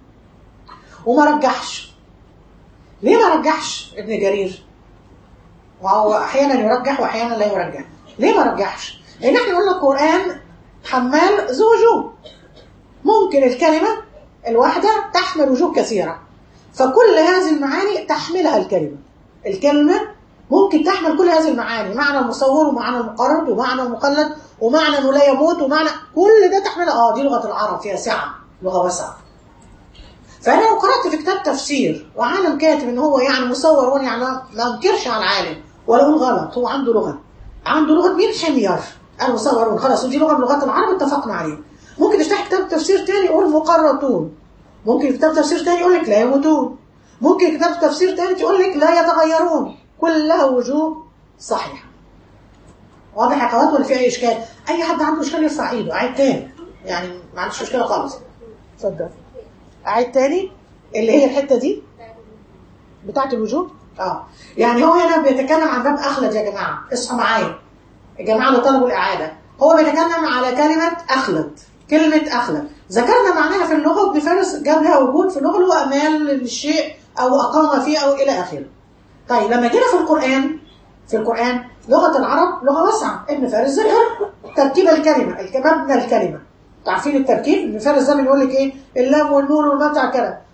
وما رجحش ليه ما رجحش ابن جرير وهو احيانا يرجح واحيانا لا يرجح ليه ما رجحش لان احنا قلنا القران حمال ذو وجوه ممكن الكلمه الواحده تحمل وجوه كثيره فكل هذه المعاني تحملها الكلمه الكلمه ممكن تحمل كل هذه المعاني معنى المصور ومعنى المقرب ومعنى المقلد ومعنى انه لا يموت ومعنى كل ده تحملها اه دي لغه العرب فيها سعه لغه واسعه فانا لو قرات في كتاب تفسير وعالم كاتب ان هو يعني مصور وانا يعني ما انكرش على العالم ولا اقول غلط هو عنده لغه عنده لغه مين حمير المصورون خلاص ودي لغه من لغات العرب اتفقنا عليها ممكن تفتح كتاب تفسير تاني يقول مقرطون ممكن كتاب تفسير تاني يقول لك لا يموتون ممكن كتاب تفسير تاني تقول لك لا يتغيرون كلها وجوه صحيحه واضح يا اخوات ولا في اي اشكال اي حد عنده اشكال يرفع ايده اعيد تاني يعني ما عندوش مشكله خالص اتفضل اعيد تاني اللي هي الحته دي بتاعت الوجوه اه يعني هو هنا بيتكلم عن باب اخلد يا جماعه اصحوا معايا يا جماعه اللي طلبوا الاعاده هو بيتكلم على كلمه اخلد كلمه اخلد ذكرنا معناها في اللغه ابن فارس جاب لها وجود في اللغه اللي هو امال للشيء او اقام فيه او الى اخره طيب لما جينا في القران في القران لغه العرب لغه واسعه ابن فارس ذكر ترتيب الكلمه مبنى الكلمه عارفين التركيب ابن فارس ده بيقول لك ايه اللام والنون والماء بتاع الكلام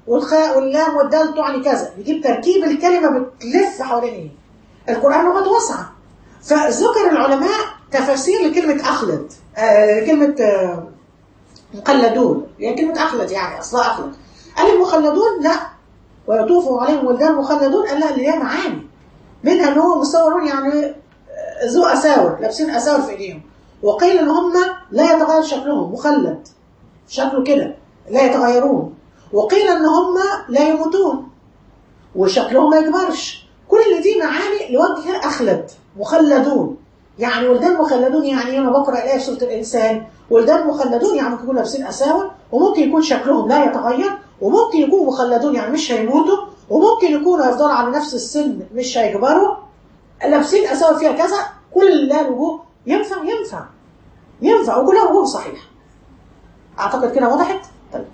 والخاء واللام والدال تعني كذا يجيب تركيب الكلمه بتلف حوالين ايه القران لغه واسعه فذكر العلماء تفاسير لكلمه اخلد آه كلمه آه مخلدون يعني كلمه اخلد يعني اصلها اخلد قال المخلدون لا ويطوف عليهم ولدان مخلدون قال لا اللي هي معاني منها ان هو مصورون يعني ذو اساور لابسين اساور في ايديهم وقيل ان هم لا يتغير شكلهم مخلد شكله كده لا يتغيرون وقيل ان هم لا يموتون وشكلهم ما يكبرش كل دي معاني لوجه اخلد مخلدون يعني ولدان مخلدون يعني انا بقرا الايه في سوره الانسان ولدان مخلدون يعني ممكن يكونوا لابسين اساور وممكن يكون شكلهم لا يتغير وممكن يكونوا مخلدون يعني مش هيموتوا وممكن يكونوا يفضلوا على نفس السن مش هيكبروا لابسين اساور فيها كذا كل ده وجوه ينفع ينفع ينفع وكلها وجوه صحيحه اعتقد كده وضحت طيب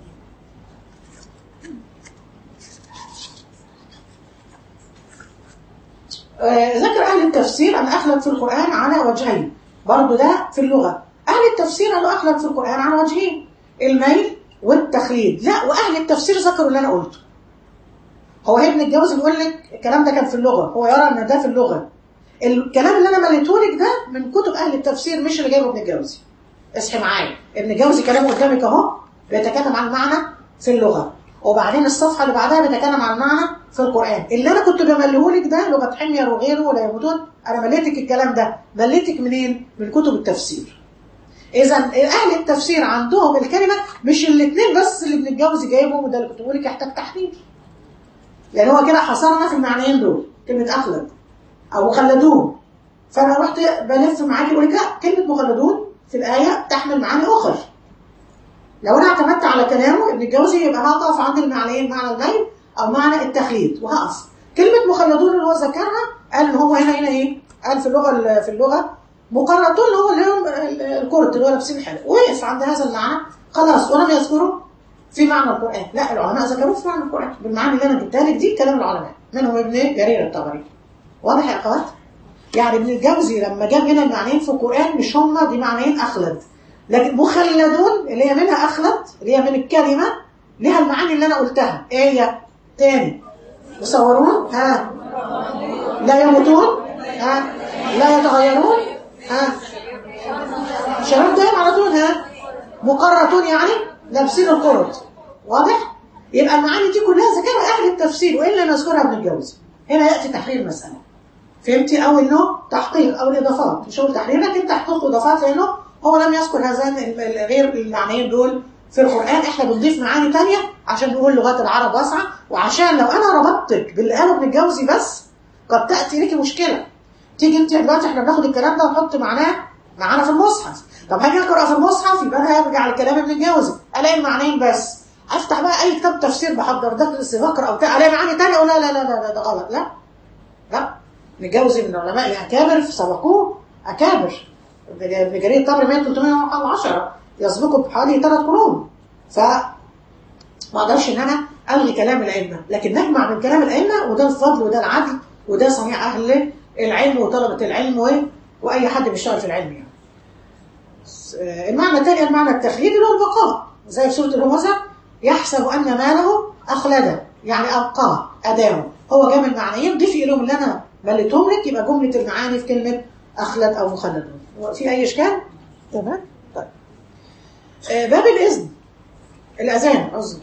آه، ذكر أهل التفسير أن أخلد في القرآن على وجهين برضو ده في اللغة أهل التفسير قالوا أخلد في القرآن على وجهين الميل والتخليد لا وأهل التفسير ذكروا اللي أنا قلته هو ابن الجوزي بيقول لك الكلام ده كان في اللغة هو يرى أن ده في اللغة الكلام اللي أنا مليته لك ده من كتب أهل التفسير مش اللي جايبه ابن الجوزي اصحي معايا ابن الجوزي كلامه قدامك أهو بيتكلم عن المعنى في اللغة وبعدين الصفحة اللي بعدها بيتكلم عن المعنى في القرآن اللي أنا كنت بملهولك ده لغة حمير وغيره ولا يموتون أنا مليتك الكلام ده مليتك منين؟ من كتب التفسير إذا أهل التفسير عندهم الكلمة مش الاثنين بس اللي ابن الجوزي جايبهم وده اللي كنت بقول لك يحتاج تحرير يعني هو كده حصرنا في المعنيين دول كلمة أخلد أو مخلدون فأنا رحت بلف معاكي بقول لك لا كلمة مخلدون في الآية تحمل معاني أخرى لو أنا اعتمدت على كلامه ابن الجوزي يبقى هقف عند المعنيين معنى الميل أو معنى التخليد وهقف كلمة مخلدون اللي هو ذكرها قال إن هو هنا هنا إيه؟ قال في اللغة في اللغة مقرطون اللي هو اللي هم الكرت اللي هو لابسين الحلق وقف عند هذا المعنى خلاص ولم يذكره في معنى القرآن لا العلماء ذكروه في معنى القرآن بالمعاني اللي أنا جبتها لك دي كلام العلماء منهم ابن جرير الطبري واضح يا أخوات؟ يعني ابن الجوزي لما جاب هنا المعنيين في القرآن مش هما دي معنيين أخلد لكن مخلدون اللي هي منها أخلد اللي هي من الكلمة لها المعاني اللي أنا قلتها إيه هي؟ تاني يصورون ها لا يموتون ها لا يتغيرون ها شباب دايم على طول ها مقرطون يعني لابسين القرط واضح؟ يبقى المعاني دي كلها ذكرها أهل التفسير وإلا نذكرها ابن الجوزي هنا يأتي تحرير المسألة فهمتي أو إنه تحقيق أو الإضافات مش هو تحرير لكن تحقيق إضافات لأنه هو لم يذكر هذان غير المعنيين دول في القرآن احنا بنضيف معاني تانية عشان نقول لغات العرب واسعة وعشان لو أنا ربطتك باللي قاله ابن الجوزي بس قد تأتي لك مشكلة تيجي انت دلوقتي احنا بناخد الكلام ده ونحط معناه معانا في المصحف طب هاجي اقرا في المصحف يبقى انا هرجع لكلام ابن الجوزي الاقي المعنيين بس افتح بقى اي كتاب تفسير بحضر درس بقرا او بتاع الاقي معاني ثانيه اقول لا لا لا لا ده غلط لا لا ابن الجوزي من العلماء الاكابر سبقوه اكابر ابن جرير الطبري مات 310 يسبقه بحوالي ثلاث قرون ف ما اقدرش ان انا الغي كلام الائمه لكن نجمع من كلام الائمه وده الفضل وده العدل وده صنيع اهل العلم وطلبه العلم و... واي حد بيشتغل في العلم يعني المعنى الثاني المعنى التخليد اللي هو البقاء زي في سوره الهمزه يحسب ان ماله اخلده يعني ابقاه ادامه هو جاب المعنيين ضيفي لهم اللي انا مليتهم لك يبقى جمله المعاني في كلمه اخلد او مخلدون في اي اشكال تمام طيب آه باب الاذن الاذان قصدي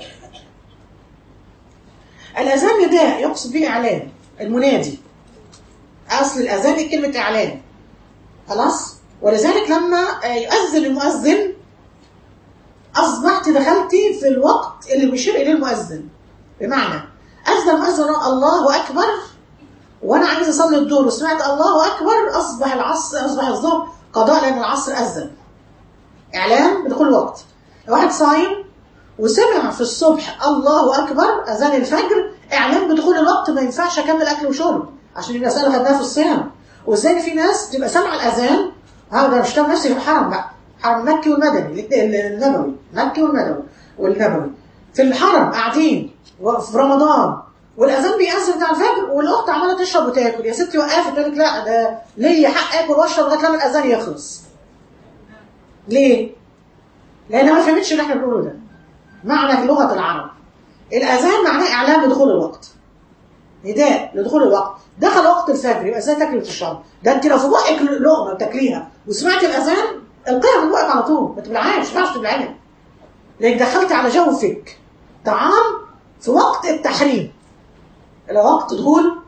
الاذان نداء يقصد به اعلان المنادي اصل الاذان كلمه اعلان خلاص ولذلك لما يؤذن المؤذن اصبحت دخلتي في الوقت اللي بيشير اليه المؤذن بمعنى اذن المؤذن الله اكبر وانا عايز اصلي الظهر وسمعت الله اكبر اصبح العصر اصبح الظهر قضاء لان العصر اذن اعلان بدخول الوقت واحد صايم وسمع في الصبح الله اكبر اذان الفجر اعلان بدخول الوقت ما ينفعش اكمل اكل وشرب عشان دي مساله خدناها في الصيام وازاي في ناس تبقى سامعه الاذان هذا مش تام نفسي في الحرم بقى الحرم المكي والمدني النبوي المكي والمدني والنبوي في الحرم قاعدين في رمضان والاذان بيأذن بتاع الفجر والاخت عماله تشرب وتاكل يا ستي وقفت تقول لك لا ده ليا حق اكل واشرب لغايه لما الاذان يخلص ليه؟ لانها ما فهمتش اللي احنا بنقوله ده معنى في لغه العرب الاذان معناه اعلان بدخول الوقت نداء لدخول الوقت دخل وقت الفجر يبقى ازاي تاكل وتشرب ده انت لو في بقك لقمه بتاكليها وسمعت الاذان القيها من بقك على طول ما تبلعهاش ما ينفعش تبلعيها لانك دخلت على جوفك طعام في وقت التحريم اللي هو وقت دخول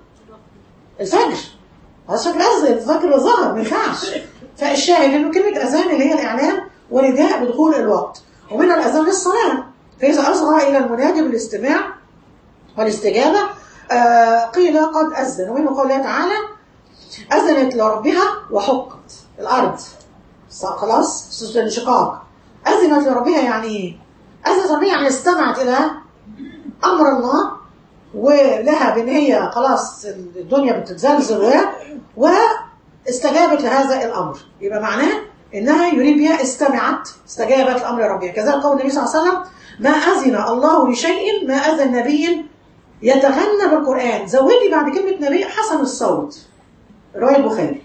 الفجر خلاص الفجر أذن الفجر ظهر ما ينفعش فالشاهد انه كلمه اذان اللي هي الاعلان ونداء بدخول الوقت ومن الاذان للصلاه فاذا اصغى الى المنادي بالاستماع والاستجابه آه قيل قد اذن ومنه قوله تعالى اذنت لربها وحقت الارض خلاص سوره الانشقاق اذنت لربها يعني ايه؟ اذنت لربها يعني استمعت الى امر الله ولها بان هي خلاص الدنيا بتتزلزل و واستجابت لهذا الامر يبقى معناه انها يريد بها استمعت استجابت لامر ربها كذلك قول النبي صلى الله عليه وسلم ما اذن الله لشيء ما اذن نبي يتغنى بالقران زودي بعد كلمه نبي حسن الصوت روايه البخاري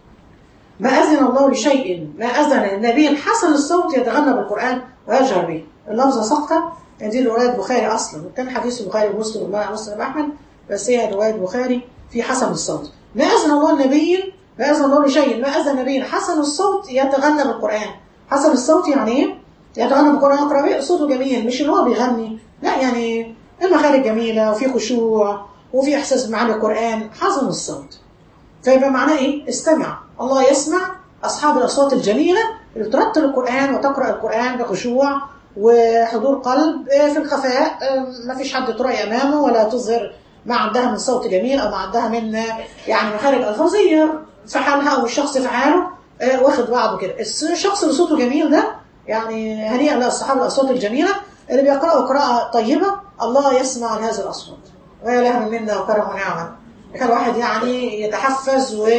ما اذن الله لشيء ما اذن نبي حسن الصوت يتغنى بالقران ويجهر به اللفظه سقطه دي روايه البخاري اصلا وكان حديث البخاري ومسلم ومسلم احمد بس هي روايه البخاري في حسن الصوت ما اذن الله النبي ما اذن الله لشيء ما اذن نبي حسن الصوت يتغنى بالقران حسن الصوت يعني ايه يتغنى بالقران يقرا بيه صوته جميل مش اللي هو بيغني لا يعني المخارج جميله وفي خشوع وفي احساس بمعاني القران حسن الصوت فيبقى معناه ايه استمع الله يسمع اصحاب الاصوات الجميله اللي ترتل القران وتقرا القران بخشوع وحضور قلب في الخفاء ما فيش حد ترأي أمامه ولا تظهر ما عندها من صوت جميل أو ما عندها من يعني مخارج ألفاظية في حالها أو الشخص في حاله واخد بعضه كده الشخص اللي صوته جميل ده يعني هنيئا لأصحاب الأصوات الجميلة اللي بيقرأوا قراءة طيبة الله يسمع لهذه الأصوات ويا لها من منا وكرم ونعمة كان الواحد يعني يتحفز و...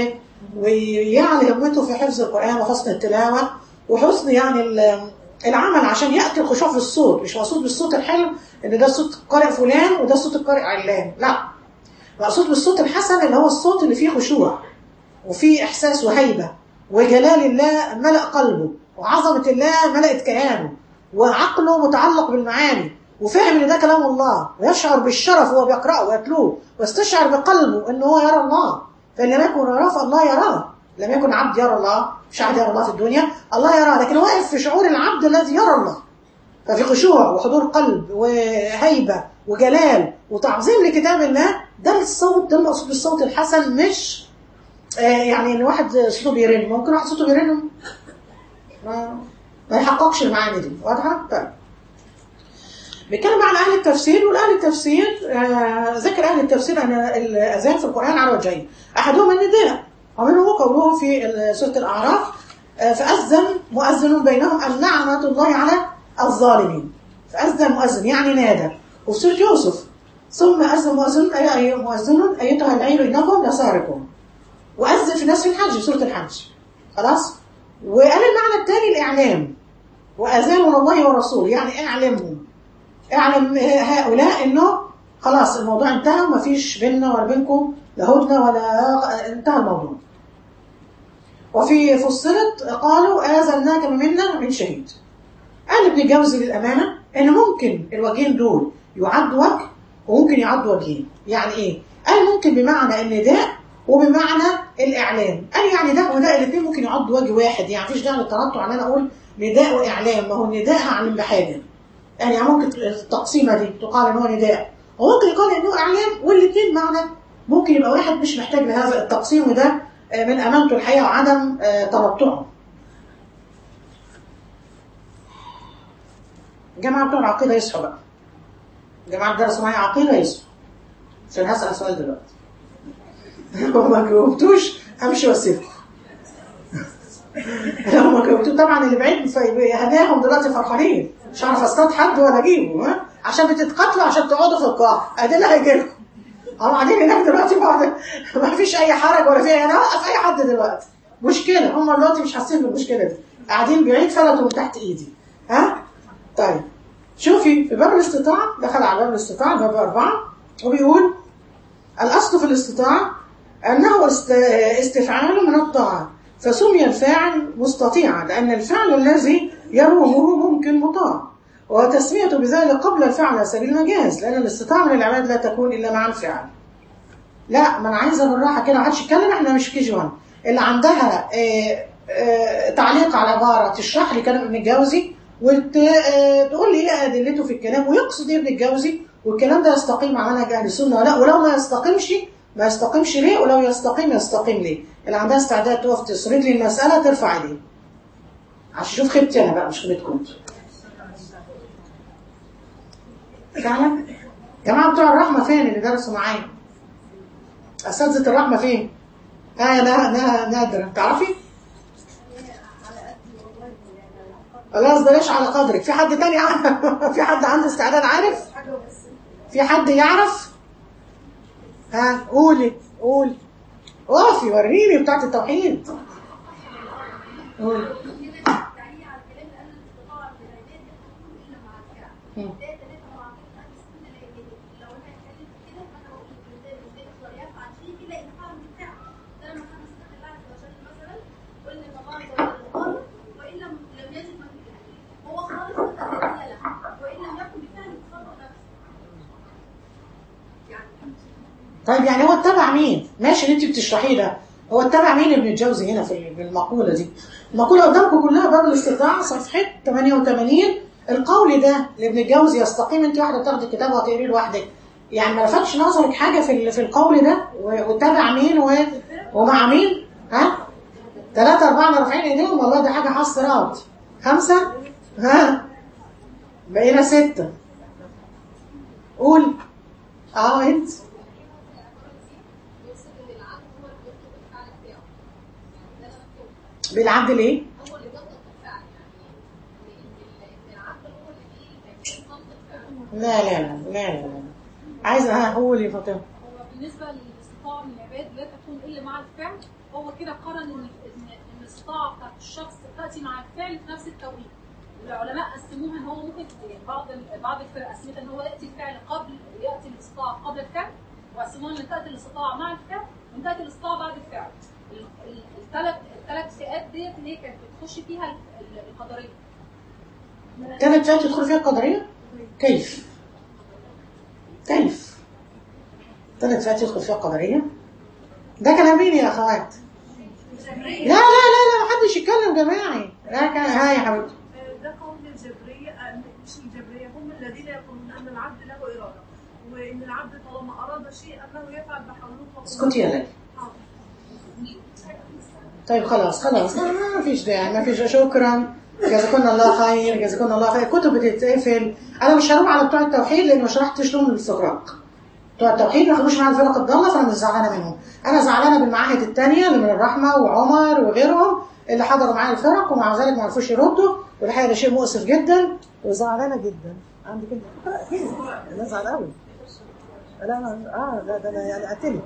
ويعلي همته في حفظ القرآن وحسن التلاوة وحسن يعني العمل عشان ياتي الخشوع في الصوت مش مقصود بالصوت الحلو ان ده صوت قارئ فلان وده صوت القارئ علان لا مقصود بالصوت الحسن اللي هو الصوت اللي فيه خشوع وفيه احساس وهيبه وجلال الله ملأ قلبه وعظمه الله ملأت كيانه وعقله متعلق بالمعاني وفاهم ان ده كلام الله ويشعر بالشرف وهو بيقراه ويتلوه ويستشعر بقلبه ان هو يرى الله فان لم يكن يراه فالله يراه لم يكن عبد يرى الله مش عبد يرى الله في الدنيا الله يراه لكن واقف في شعور العبد الذي يرى الله ففي خشوع وحضور قلب وهيبة وجلال وتعظيم لكتاب الله ده الصوت ده المقصود بالصوت الحسن مش آه يعني ان واحد صوته بيرن ممكن واحد صوته بيرن ما, ما يحققش المعاني دي واضحه؟ طيب بيتكلم عن اهل التفسير والاهل التفسير آه ذكر اهل التفسير ان الاذان في القران على وجهين احدهما النداء ومنه قوله في سورة الأعراف فأذن مؤذن بينهم أن لعنة الله على الظالمين فأذن مؤذن يعني نادى وفي سورة يوسف ثم أذن مؤذن أي مؤذن أيتها العير إنكم لسارقون وأذن في الناس في الحج في سورة الحج خلاص وقال المعنى الثاني الإعلام وأذان من الله ورسوله يعني اعلمهم اعلم هؤلاء إنه خلاص الموضوع انتهى ومفيش بيننا ولا بينكم لا هدنة ولا انتهى الموضوع وفي فصلت قالوا آذناك منا من شهيد قال ابن الجوزي للأمانة إن ممكن الوجهين دول يعد وجه وممكن يعد وجهين يعني إيه؟ قال ممكن بمعنى النداء وبمعنى الإعلام قال يعني ده وده الاثنين ممكن يعد وجه واحد يعني مفيش داعي للتنطع ان انا اقول نداء واعلام ما هو النداء هعلم بحاجه يعني ممكن التقسيمه دي تقال ان هو نداء وممكن يقال انه اعلام والاثنين معنى ممكن يبقى واحد مش محتاج لهذا التقسيم وده من امانته الحقيقه وعدم تنطعه جماعة بتوع العقيدة يصحوا بقى جماعة درسوا معايا عقيدة يصحوا عشان هسأل سؤال دلوقتي لو ما جاوبتوش همشي واسيبكم لو ما جاوبتوش طبعا اللي بعيد هناهم دلوقتي فرحانين مش هعرف اصطاد حد ولا اجيبه ها عشان بتتقاتلوا عشان تقعدوا في القاعة ادي اللي هيجي لكم هم قاعدين هناك دلوقتي بعد ما فيش اي حرج ولا في انا اوقف اي حد دلوقتي مشكله هم دلوقتي مش حاسين بالمشكله دي قاعدين بعيد فلتوا من تحت ايدي ها طيب شوفي في باب الاستطاعة دخل على باب الاستطاعة باب أربعة وبيقول الأصل في الاستطاعة أنه استفعال من الطاعة فسمي الفاعل مستطيعا لأن الفعل الذي يرومه ممكن مطاع وتسمية بذلك قبل الفعل على سبيل المجاز لأن الاستطاعة من العباد لا تكون إلا مع الفعل لا ما أنا عايزة بالراحة كده ما حدش يتكلم إحنا مش في كي جي 1 اللي عندها آه، آه، تعليق على عبارة تشرح لي كلام ابن الجوزي وتقول لي ايه ادلته في الكلام ويقصد ايه ابن الجوزي والكلام ده يستقيم مع منهج اهل السنه ولا لا ولو ما يستقيمش ما يستقيمش ليه ولو يستقيم يستقيم ليه اللي عندها استعداد تقف تسرد لي المساله ترفع ايديه عشان شوف خيبتي انا بقى مش خيبتكم انتوا فعلا جماعه بتوع الرحمه فين اللي درسوا معايا اساتذه الرحمه فين اه يا نا- نا- نادره تعرفي خلاص بلاش على قدرك في حد تاني عارف في حد عنده استعداد عارف في حد يعرف ها قولي قولي وقفي وريني بتاعت التوحيد قولي تعليق على الكلام لان الاستطاعه في العباد لا تكون الا مع الفعل. مم. ده دلاله مع اهل السنه لا يجوز. لو انا اتكلمت كده فانا بقول الانسان ازاي يقدر يفعل شيء الا اذا فعل بالفعل. ده لما كان استغل الله عز وجل مثلا قلنا ان الله عز وجل قال وان لم لم يجد من بفعله. هو خالص فقد له وان لم يكن بفعله تصرف نفسه. يعني طيب يعني هو اتبع مين ماشي اللي انت بتشرحيه ده هو اتبع مين ابن الجوزي هنا في في المقولة دي المقولة قدامكم كلها باب الاستطاعة صفحة 88 القول ده لابن الجوزي يستقيم انت واحدة بتاخدي الكتاب وهتقريه لوحدك يعني ما لفتش نظرك حاجة في ال- في القول ده و- واتبع مين و- ومع مين ها ثلاثة أربعة رافعين ايديهم والله ده حاجة حصرات خمسة ها بقينا ستة قول اه انت يقصد ان العبد هو اللي بيطلب الفعل بتاعه. يعني ده انا مكتوب. بالعبد ليه هو اللي بيطلق الفعل يعني ان إن العبد هو اللي بيه يكون خلق الفعل لا لا لا لا لا لا عايزة ها هو اللي فاطمة هو بالنسبة للاستطاعة من العباد لا تكون إلا مع الفعل هو كده قرن إن إن إن الاستطاعة بتاعت الشخص تأتي مع الفعل في نفس التوقيت. العلماء قسموها إن هو ممكن بعض ال- بعض الفرق قسمتها إن هو يأتي الفعل قبل يأتي الاستطاعة قبل الفعل وقسموها إن تأتي الاستطاعة مع الفعل وإن تأتي الاستطاعة بعد الفعل. الثلاث الثلاث فئات ديت اللي هي كانت بتخش فيها ال- ال- القدرية. كانت فيها تدخل فيها القدرية كيف كيف كانت فيها تدخل فيها القدرية ده كلام مين يا أخوات لا لا لا لا محدش يتكلم جماعي لا كان ها يا حبيبتي ده قول الجبرية آه، مش الجبرية هم الذين يقولون أن العبد له إرادة وإن العبد طالما أراد شيء أنه يفعل بحوله وقوته. اسكتي يا ليلى حاضر. طيب خلاص خلاص ما فيش داعي ما فيش شكرا جزاكم الله خير جزاكم الله خير كتب بتتقفل انا مش هروح على بتوع التوحيد لان ما شرحتش لهم الاستغراق بتوع التوحيد ما خدوش معايا الفرق الضاله فانا مش زعلانه منهم انا زعلانه بالمعاهد الثانيه اللي من الرحمه وعمر وغيرهم اللي حضروا معايا الفرق ومع ذلك ما عرفوش يردوا والحقيقه ده شيء مؤسف جدا وزعلانه جدا عندك انت اكيد انا زعلان قوي لا أنا- اه لا ده انا يعني قتلت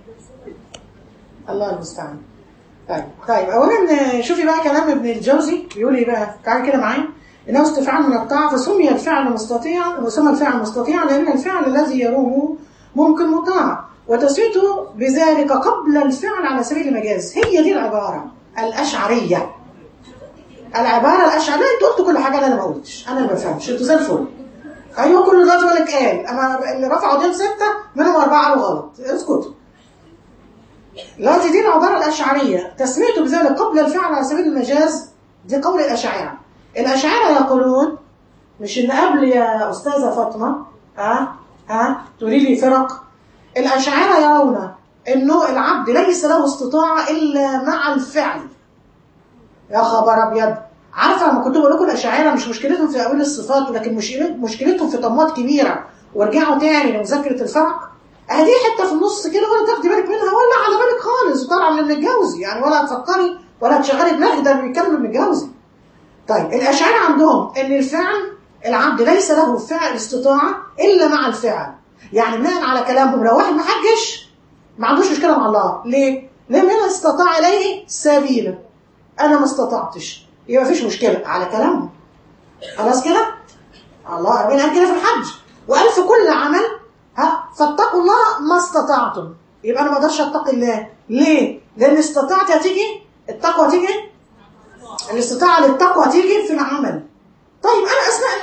الله المستعان طيب طيب اولا شوفي بقى كلام ابن الجوزي بيقول ايه بقى تعالي كده معايا انه استفعال من الطاعه فسمي الفعل مستطيعا وسمى الفعل مستطيعا لان الفعل الذي يروه ممكن مطاع وتسويته بذلك قبل الفعل على سبيل المجاز هي دي العباره الاشعريه العباره الاشعريه انت قلت كل حاجه انا اللي ما قلتش انا اللي ما بفهمش انتوا زي الفل ايوه كل ده يقول لك قال اما اللي رفعوا دول سته منهم اربعه قالوا غلط اسكتوا دلوقتي دي العبارة الأشعرية تسميته بذلك قبل الفعل على سبيل المجاز دي قول الأشاعرة الأشاعرة يقولون مش إن قبل يا أستاذة فاطمة ها ها تقولي لي فرق الأشاعرة يرون إنه العبد ليس له استطاعة إلا مع الفعل يا خبر أبيض عارفة لما كنت بقول لكم الأشاعرة مش مشكلتهم في أول الصفات ولكن مشكلت- مشكلتهم في طمات كبيرة وارجعوا تاني لمذاكرة الفرق اهي دي حته في النص كده ولا تاخدي بالك منها ولا على بالك خالص وطالعه من ابن الجوزي يعني ولا هتفكري ولا هتشغلي دماغك ده اللي بيتكلم ابن الجوزي طيب الاشاعره عندهم ان الفعل العبد ليس له فعل استطاعه الا مع الفعل يعني بناء على كلامهم لو واحد ما حجش ما عندوش مشكله مع الله ليه؟ لان من استطاع اليه سبيلا انا ما استطعتش يبقى مفيش مشكله على كلامهم خلاص كده؟ الله ربنا قال كده في الحج وقال في كل عمل ها فاتقوا الله ما استطعتم يبقى انا ما اقدرش اتقي الله ليه؟ لان استطاعت هتيجي التقوى تيجي الاستطاعه للتقوى تيجي في العمل طيب انا اثناء العمل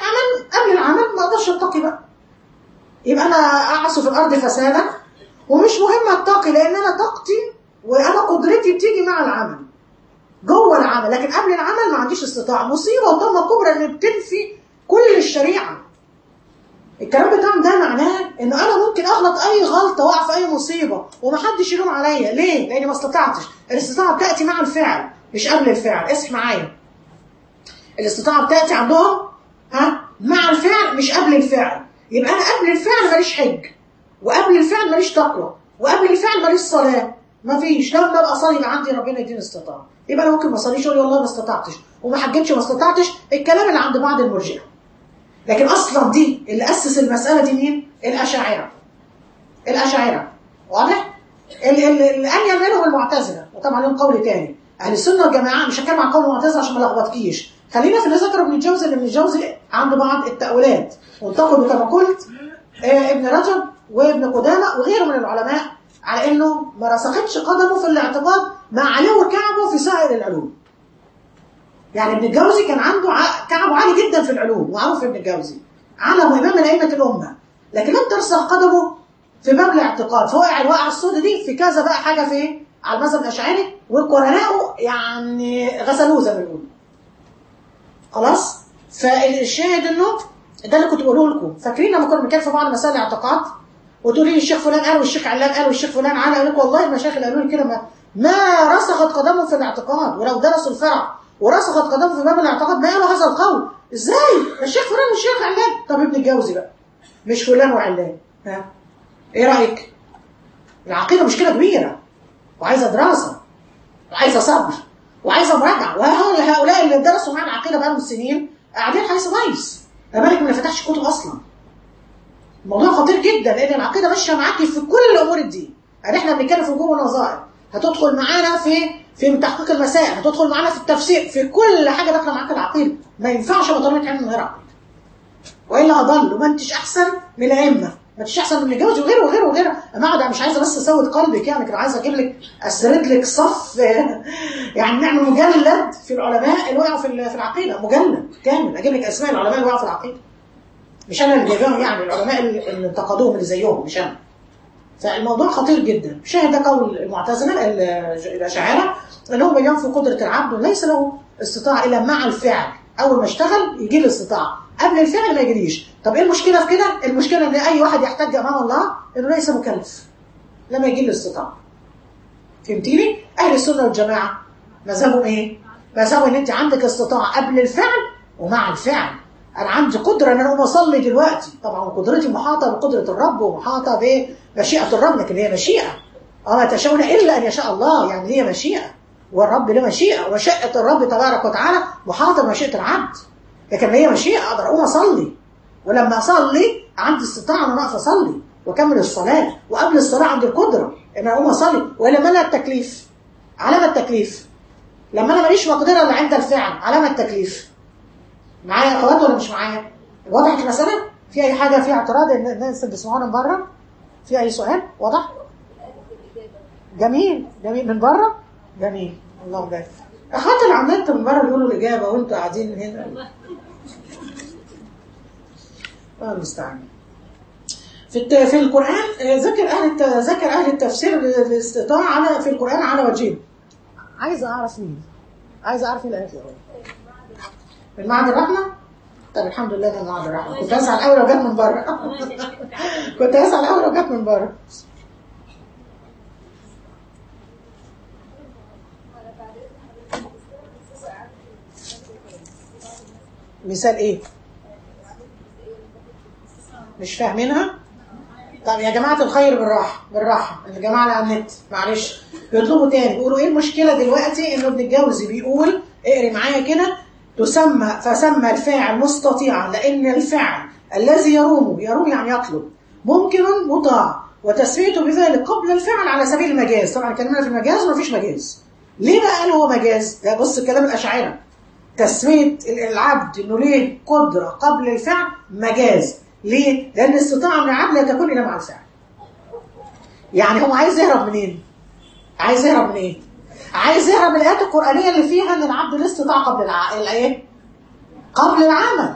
قبل العمل ما اقدرش اتقي بقى يبقى انا اعصف الارض فسادا ومش مهم اتقي لان انا طاقتي وانا قدرتي بتيجي مع العمل جوه العمل لكن قبل العمل ما عنديش استطاعه مصيبه وطمه كبرى ان بتنفي كل الشريعه الكلام بتاعهم ده معناه ان انا ممكن اغلط اي غلطه واقع في اي مصيبه ومحدش يلوم عليا ليه لاني ما استطعتش الاستطاعه بتاتي مع الفعل مش قبل الفعل اصح معايا الاستطاعه بتاتي عندهم ها مع الفعل مش قبل الفعل يبقى انا قبل الفعل ماليش حج وقبل الفعل ماليش تقوى وقبل الفعل ماليش صلاه مفيش لما ابقى اصلي يبقى عندي ربنا يديني استطاعه يبقى انا ممكن ما اصليش اقول والله ما استطعتش وما حجتش وما استطعتش الكلام اللي عند بعض المرجئه لكن اصلا دي اللي اسس المساله دي مين الاشاعره الاشاعره واضح ال- ال- الانيل منهم المعتزله وطبعا لهم قول تاني اهل السنه والجماعه مش هتكلم عن قول المعتزله عشان ما لخبطكيش خلينا في اللي ذكر ابن الجوزي اللي ابن الجوزي عنده بعض التاويلات وانتقدوا كما قلت آه، ابن رجب وابن قدامه وغيره من العلماء على انه ما رسختش قدمه في الاعتقاد مع علو كعبه في سائر العلوم يعني ابن الجوزي كان عنده ع- كعبه عالي جدا في العلوم معروف ابن الجوزي علم امام من ائمه الامه لكن لم ترسخ قدمه في باب الاعتقاد فوقع الوقعه السوداء دي في كذا بقى حاجه في ايه؟ على المذهب الاشعري وقرنائه يعني غسلوه زي ما بيقولوا خلاص فالشاهد انه ده اللي كنت بقوله لكم فاكرين لما كنا بنتكلم في بعض مسائل الاعتقاد وتقولي لي الشيخ فلان قال والشيخ علان قال والشيخ فلان قال اقول لك والله المشايخ اللي قالوا لي كده ما ما رسخت قدمهم في الاعتقاد ولو درسوا الفرع ورسخت قدمهم في باب الاعتقاد ما قالوا هذا القول ازاي ده الشيخ فلان والشيخ علان طب ابن الجوزي بقى مش فلان وعلان ها ايه رايك العقيده مشكله كبيره وعايزه دراسه وعايزه صبر وعايزه مراجعه وهؤلاء اللي درسوا معانا العقيده بقالهم سنين قاعدين حيث ميس ده مالك ما فتحش كتب اصلا الموضوع خطير جدا لان العقيده ماشيه معاكي في كل امور الدين يعني احنا بنتكلم في وجوه ونظائر هتدخل معانا في في تحقيق المسائل هتدخل معانا في التفسير في كل حاجه داخله معاك العقيده ما ينفعش ابقى طالب علم من غير عقيده والا هضل وما انتش احسن من الائمه ما انتش احسن من الجواز وغيره وغيره وغيره انا قاعده مش عايزه بس اسود قلبك يعني كنت عايزه اجيب لك اسرد لك صف يعني نعمل مجلد في العلماء اللي وقعوا في ال- في العقيده مجلد كامل اجيب لك اسماء العلماء اللي وقعوا في العقيده مش انا اللي جايباهم يعني العلماء اللي اللي انتقدوهم اللي زيهم مش انا فالموضوع خطير جدا شاهد ده قول المعتزله ال- الاشاعره ان هم بينفوا قدره العبد وليس له استطاعه الا مع الفعل اول ما اشتغل يجي له استطاعه قبل الفعل ما يجريش طب ايه المشكله في كده المشكله ان اي واحد يحتج امام الله انه ليس مكلف لما يجي له استطاعه فهمتيني اهل السنه والجماعه مذهبهم ايه مذهبهم ان انت عندك استطاعه قبل الفعل ومع الفعل انا عندي قدره ان انا اقوم اصلي دلوقتي طبعا قدرتي محاطه بقدره الرب ومحاطه بمشيئه الرب لكن هي مشيئه وما تشاءون الا ان يشاء الله يعني هي مشيئه والرب له مشيئه ومشيئه الرب تبارك وتعالى محاطه بمشيئه العبد لكن هي مشيئه اقدر اقوم اصلي ولما اصلي عندي استطاعه ان انا اقف اصلي واكمل الصلاه وقبل الصلاه عندي القدره ان انا اقوم اصلي ولما انا التكليف علامه التكليف لما انا ماليش مقدره الا عند الفعل علامه التكليف معايا يا اخوات ولا مش معايا وضحت المساله في اي حاجه في اعتراض ان الناس اللي بيسمعونا من بره في اي سؤال واضح جميل جميل من بره جميل الله يبارك اخوات اللي على النت من بره بيقولوا الاجابه وانتوا قاعدين هنا الله المستعان في الت... في القرآن آه، ذكر أهل الت... ذكر أهل التفسير الاستطاعة على في القرآن على وجهين. عايزة أعرف مين؟ عايزة أعرف مين الآيات الأولى. من معهد الرحمة؟ طب الحمد لله من معهد الرحمة، كنت هسأل أول لو جت من بره. كنت هسأل أول لو جت من بره. مثال إيه؟ مش فاهمينها؟ طب يا جماعة الخير بالراحة بالراحة الجماعة اللي على النت معلش بيطلبوا تاني بيقولوا ايه المشكلة دلوقتي انه ابن الجوزي بيقول اقري معايا كده تسمى فسمى الفاعل مستطيعا لان الفعل الذي يروم يروم يعني يطلب ممكن مطاع وتسميته بذلك قبل الفعل على سبيل المجاز طبعا كلمنا في المجاز ومفيش مجاز ليه بقى قال هو مجاز ده بص كلام الاشاعره تسمية العبد انه ليه قدرة قبل الفعل مجاز ليه؟ لأن الاستطاعة من العبد لا تكون إلا مع الفعل يعني هو عايز يهرب منين؟ عايز يهرب من ايه؟ عايز يهرب من الآيات القرآنية اللي فيها إن العبد له استطاعة قبل الع... الإيه؟ قبل العمل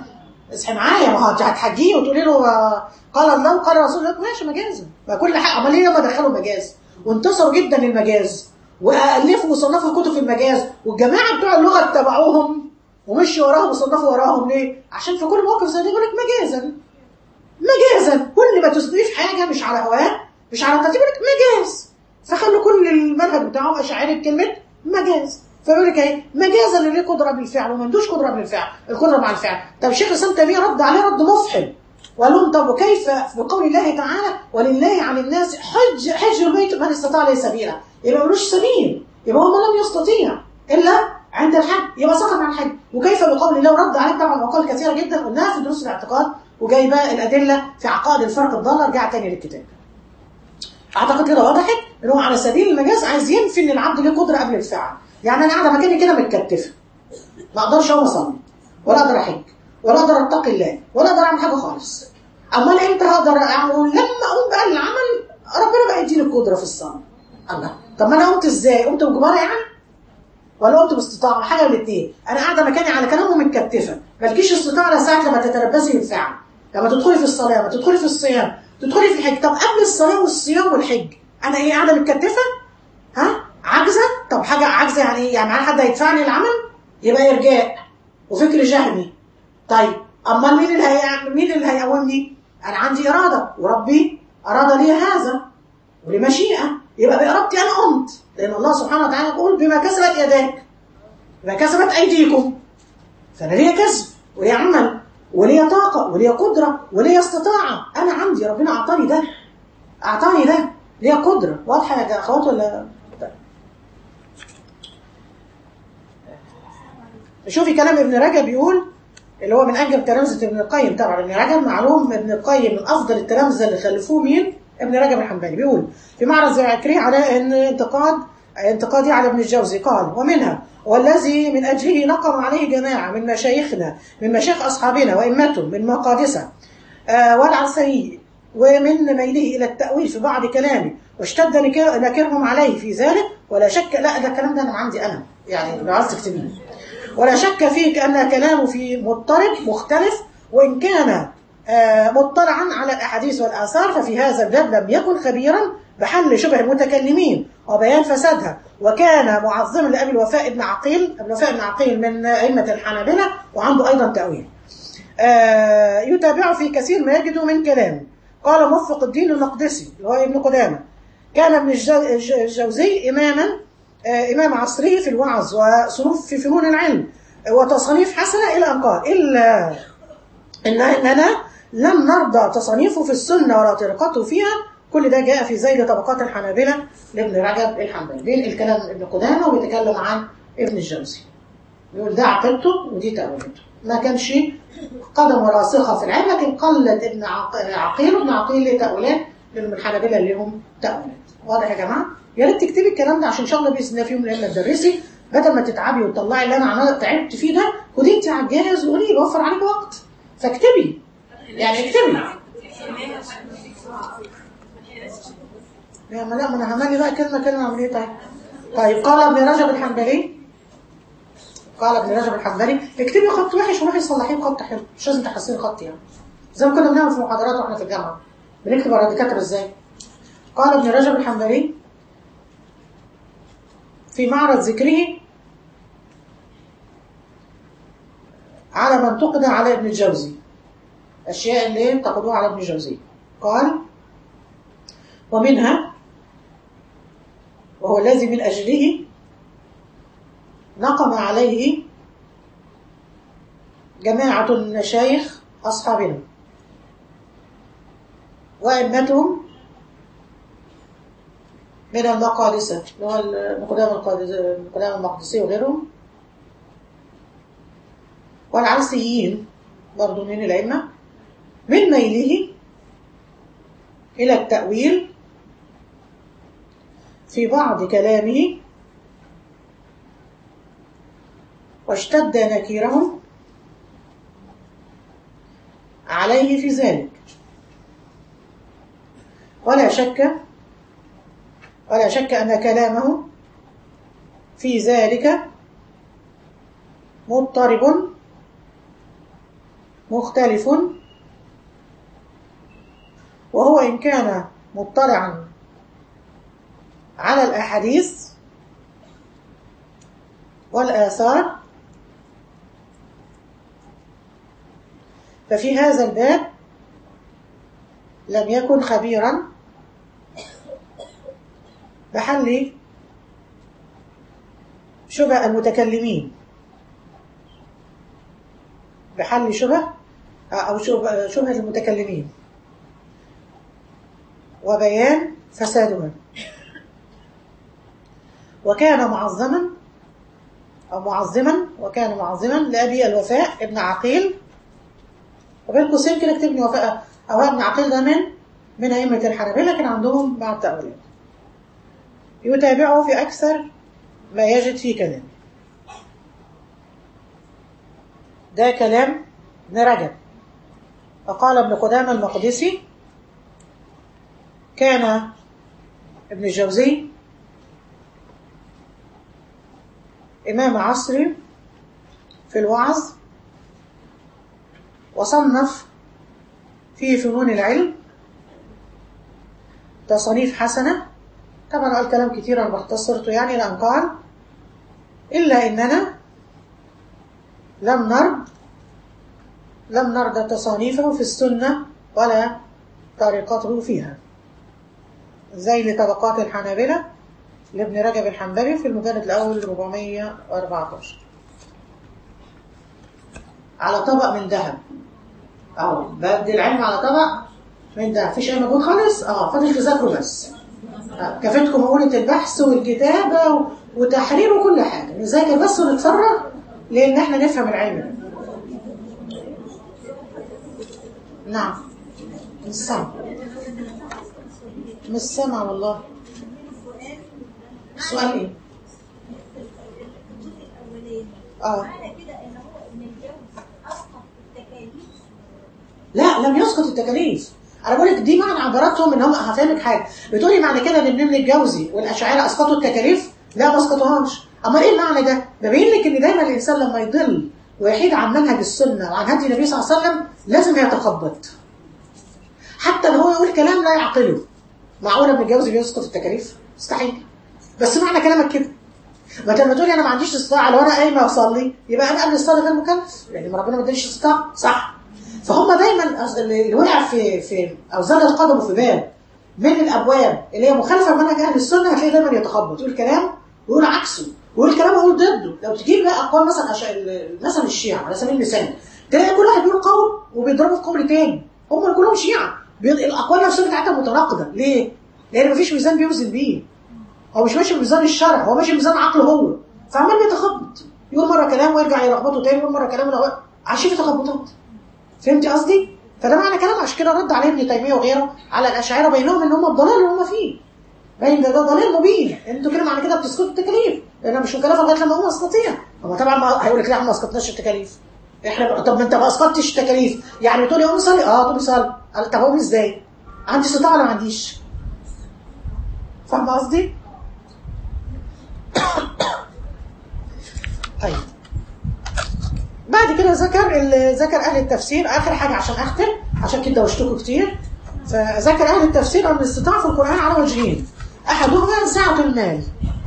اصحي معايا ما هو انت هتحجيه وتقولي له آه، قال الله وقال رسول الله ماشي مجازا ما كل حاجه امال ليه لما دخلوا مجاز وانتصروا جدا للمجاز والفوا وصنفوا كتب في المجاز والجماعه بتوع اللغه اتبعوهم ومشوا وراهم وصنفوا وراهم ليه؟ عشان في كل موقف زي ده يقول لك مجازا مجازا كل ما تضيف حاجه مش على هواه مش على ترتيب لك مجاز فخلوا كل المنهج بتاعهم اشعري بكلمه مجاز فيقول لك ايه مجازا اللي ليه قدره بالفعل وما عندوش قدره بالفعل القدره مع الفعل طب الشيخ الاسلام تيميه رد عليه رد مفحم وقال لهم طب وكيف بقول الله تعالى ولله على الناس حج حج البيت من استطاع اليه سبيلا يبقى ملوش سبيل يبقى هو من لم يستطيع الا عند الحج يبقى سقط عن الحج وكيف بقول الله ورد عليه طبعا مقال كثيره جدا قلناها في دروس الاعتقاد وجايبه الادله في عقائد الفرق الضاله ارجع تاني للكتاب اعتقد كده وضحت ان هو على سبيل المجاز عايز ينفي ان العبد له قدره قبل الفعل يعني انا قاعده مكاني كده متكتفه ما اقدرش اقوم اصلي ولا اقدر احج ولا اقدر اتقي الله ولا اقدر اعمل حاجه خالص امال امتى هقدر اعمل لما اقوم بقى العمل ربنا بقى يديني القدره في الصلاه الله طب ما انا قمت ازاي قمت بجبارة يعني ولا قمت باستطاعه حاجه من الاثنين انا قاعده مكاني على كلامه متكتفه مالكيش استطاعه لا ساعه لما تتلبسي بالفعل لما تدخلي في الصلاه لما تدخلي في الصيام تدخلي في الحج طب قبل الصلاه والصيام والحج انا ايه قاعده متكتفه ها عاجزه طب حاجه عاجزه يعني ايه يعني معايا حد هيدفعني العمل يبقى ارجاء وفكر جهمي طيب امال مين اللي هي مين اللي هيقومني انا عندي اراده وربي اراد لي هذا ولي مشيئه يبقى بارادتي انا قمت لان الله سبحانه وتعالى يقول بما كسبت يداك بما كسبت ايديكم فانا ليا كسب وليا عمل وليا طاقه وليا قدره وليا استطاعه انا عندي ربنا اعطاني ده اعطاني ده ليا قدره واضحه يا اخوات ولا شوفي كلام ابن رجب بيقول اللي هو من انجب تلامذه ابن القيم طبعا ابن رجب معلوم ابن القيم من افضل التلامذه اللي خلفوه مين؟ ابن رجب الحنبلي بيقول في معرض ذكري على ان انتقاد انتقادي على ابن الجوزي قال ومنها والذي من اجله نقم عليه جماعه من مشايخنا من مشايخ اصحابنا وائمتهم من مقادسه آه والعسري ومن ميله الى التاويل في بعض كلامه واشتد نكر- نكرهم عليه في ذلك ولا شك لا ده الكلام ده انا عندي انا يعني لو عايز تكتبيه ولا شك فيه أن كلامه في مضطرب مختلف وإن كان آه، مطلعا على الأحاديث والآثار ففي هذا الباب لم يكن خبيرا بحل شبه المتكلمين وبيان فسادها وكان معظما لأبي الوفاء بن عقيل أبي الوفاء بن عقيل من أئمة الحنابلة وعنده أيضا تأويل آه، يتابع في كثير ما يجد من كلامه قال موفق الدين المقدسي اللي هو ابن قدامه كان ابن الجو- الج- الجوزي إماما آه، إمام عصره في الوعظ وصنوف في فنون العلم آه، وتصانيف حسنة إلى أن قال إلا إن إننا لم نرضى تصانيفه في السنة ولا طريقته فيها كل ده جاء في زيل طبقات الحنابلة لابن رجب الحنبلي بين الكلام ابن قدامة وبيتكلم عن ابن الجوزي يقول ده عقيدته ودي تأويلته ما كانش قدم راسخة في العلم لكن قلد ابن عق- عقيل وابن عقيل ليه تأويلات لأن الحنابلة ليهم تأويلات واضح يا جماعة؟ يا ريت تكتبي الكلام ده عشان ان شاء الله باذن الله في يوم من الايام تدرسي بدل ما تتعبي وتطلعي اللي انا عمال تعبت فيه ده خدي انت على الجاهز وقولي يوفر عليك وقت فاكتبي يعني اكتبي يا ما لا ما انا همالي بقى كلمه كلمه اعمل ايه طيب طيب قال ابن رجب الحنبلي قال ابن رجب الحنبلي اكتبي خط وحش وروحي صلحيه بخط حلو مش لازم تحسني خط يعني زي ما كنا بنعمل في المحاضرات واحنا في الجامعه بنكتب على الدكاتره ازاي قال ابن رجب الحنبلي في معرض ذكره على من انتقد على ابن الجوزي أشياء اللي انتقدوها على ابن الجوزي قال ومنها وهو الذي من أجله نقم عليه جماعة من المشايخ أصحابنا وأئمتهم من المقادسة اللي هو المقدام القادس- المقدام المقدسي وغيرهم والعرسيين برضو من الأئمة من ميله إلى التأويل في بعض كلامه واشتد نكيرهم عليه في ذلك ولا شك ولا شك أن كلامه في ذلك مضطرب مختلف وهو إن كان مطلعا على الأحاديث والآثار ففي هذا الباب لم يكن خبيرا بحل شبه المتكلمين بحل شبه أو شبه, شبه المتكلمين وبيان فسادها وكان معظما أو معظما وكان معظما لأبي الوفاء ابن عقيل وبين قوسين كده اكتبني وفاء أو ابن عقيل ده من من أئمة الحنابلة لكن عندهم بعض تأويلات يتابعه في أكثر ما يجد في كلام ده كلام ابن رجب وقال ابن قدامة المقدسي كان ابن الجوزي إمام عصري في الوعظ وصنف في فنون العلم تصانيف حسنة طبعا قال كلام كتير أنا باختصرته يعني لأن قال إلا إننا لم نرد لم نرد تصانيفه في السنة ولا طريقته فيها زي لطبقات الحنابلة لابن رجب الحنبلي في المجلد الأول 414 على طبق من ذهب أو بدي العلم على طبق من ذهب مفيش أي مجهود خالص اه فاضل تذاكروا بس آه. كفتكم مؤونة البحث والكتابة وتحرير وكل حاجة نذاكر بس ونتفرغ لأن احنا نفهم العلم نعم مش سامع مش سامع والله سؤال ايه؟ اه لا لم يسقط التكاليف انا بقول لك دي معنى عباراتهم ان هم هفهمك حاجه بتقولي معنى كده ان ابن الجوزي والاشاعره اسقطوا التكاليف لا ما اسقطوهاش اما ايه المعنى ده ببين لك ان دايما الانسان لما يضل ويحيد عن منهج السنه وعن هدي النبي صلى الله عليه وسلم لازم يتخبط حتى لو هو يقول كلام لا يعقله معقول ابن الجوزي بيسقط التكاليف مستحيل بس معنى كلامك كده ما انت لما تقولي انا ما عنديش استطاعه لو انا قايمه اصلي يبقى انا قبل الصلاه غير مكلف يعني ما ربنا ما ادانيش استطاعه صح فهم دايما اللي وقع في في او زاد قدمه في باب من الابواب اللي هي مخالفه لمنهج اهل السنه هتلاقي دايما يتخبط يقول كلام ويقول عكسه ويقول كلام ويقول ضده لو تجيب بقى اقوال مثلا أش... مثلا الشيعه على سبيل المثال تلاقي كل واحد بيقول قول وبيضربه في قول تاني هم كلهم شيعه بي... الاقوال نفسها بتاعتها متناقضه ليه؟ لان مفيش ميزان بيوزن بيه هو مش ماشي بميزان الشرع هو ماشي بميزان عقله هو فعمال بيتخبط يقول مره كلام ويرجع يلخبطه تاني يقول مره كلام ولو... عايشين في تخبطات فهمتي قصدي؟ فده معنى كلام عشان كده رد عليه ابن تيميه وغيره على الاشاعره بينهم ان هم الضلال اللي هم فيه باين ده ده ضلال مبين انتوا كده معنى كده بتسكتوا التكاليف لان مش مكلفه لغايه لما هو استطيع هو طبعا ما هيقول لك لا احنا ما اسقطناش التكاليف احنا طب ما انت ما اسقطتش التكاليف يعني بتقول لي قوم صلي اه قوم صلي طب قوم ازاي؟ عندي استطاعه ولا ما عنديش؟ فاهم قصدي؟ طيب بعد كده ذكر ذكر اهل التفسير اخر حاجه عشان اختم عشان كده دوشتكم كتير فذكر اهل التفسير ان الاستطاعه في القران على وجهين احدهما سعه المال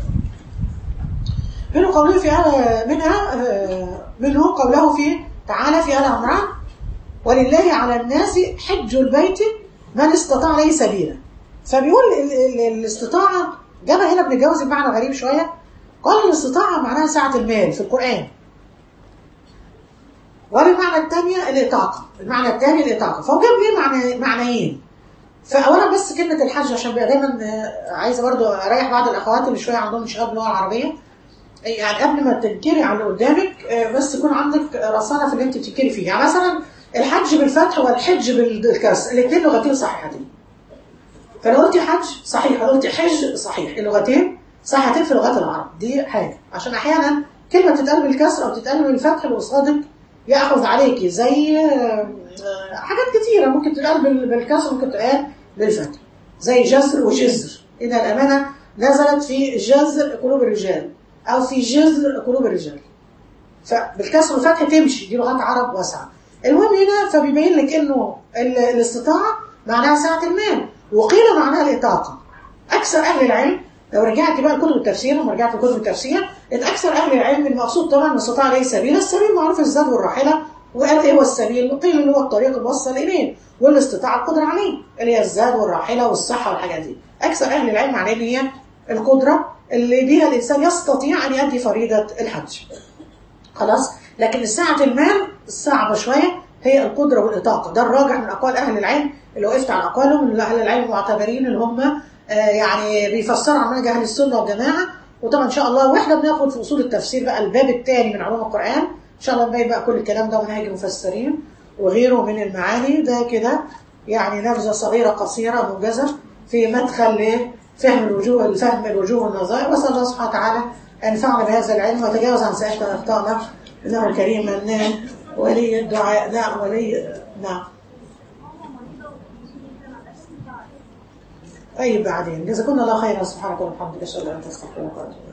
منه قوله في منها منه قوله في تعالى في ال عمران ولله على الناس حج البيت من استطاع اليه سبيلا فبيقول الاستطاعه جابها هنا ابن الجوزي بمعنى غريب شويه قال الاستطاعه معناها سعه المال في القران والمعنى الثانية الإطاقة المعنى الثاني الإطاقة فهو جاب ليه معنى معنيين فأولا بس كلمة الحج عشان بقى دايما عايزة برضو أريح بعض الأخوات اللي شوية عندهم انشغال باللغة العربية يعني قبل ما تنكري على اللي قدامك بس يكون عندك رصانة في اللي أنت بتنكري فيه يعني مثلا الحج بالفتح والحج بالكسر الاثنين لغتين صحيحتين فلو قلتي حج صحيح لو قلتي حج صحيح اللغتين صحيحتين في لغات العرب دي حاجة عشان أحيانا كلمة تتقال بالكسر أو تتقال بالفتح اللي قصادك ياخذ عليكي زي حاجات كتيرة ممكن تتقال بالكسر ممكن تتقال بالفتح زي جزر وشزر إن الأمانة نزلت في جزر قلوب الرجال أو في جزر قلوب الرجال فبالكسر والفتح تمشي دي لغات عرب واسعة المهم هنا فبيبين لك انه ال- الاستطاعه معناها سعه المال وقيل معناها الاطاقه اكثر اهل العلم لو رجعت بقى لكتب التفسير لما رجعت لكتب التفسير ان اكثر اهل العلم المقصود طبعا الاستطاعه ليس سبيل السبيل معروف الزاد والراحله وقال ايه هو السبيل قيل اللي هو الطريق الموصل اليه والاستطاعه القدره عليه اللي هي الزاد والراحله والصحه والحاجات دي اكثر اهل العلم عليه ان هي القدره اللي بيها الانسان يستطيع ان يؤدي فريضه الحج خلاص لكن سعة المال الصعبة شوية هي القدرة والإطاقة ده الراجح من أقوال أهل العلم اللي وقفت على أقوالهم اللي أهل العلم المعتبرين اللي هم آه، يعني بيفسروا عن منهج أهل السنة والجماعة وطبعا إن شاء الله وإحنا بناخد في أصول التفسير بقى الباب الثاني من علوم القرآن إن شاء الله نبين بقى كل الكلام ده منهج المفسرين وغيره من المعاني ده كده يعني نبذة صغيرة قصيرة موجزة في مدخل لفهم الوجوه الفهم الوجوه والنظائر وأسأل الله سبحانه وتعالى أن ينفعنا بهذا العلم وتجاوز عن سائلنا أخطائنا إنه كريم منان ولي الدعاء نعم ولي نعم طيب بعدين جزاكم الله خيرا سبحانك اللهم وبحمدك اشهد ان لا اله الا انت استغفرك واتوب إليك.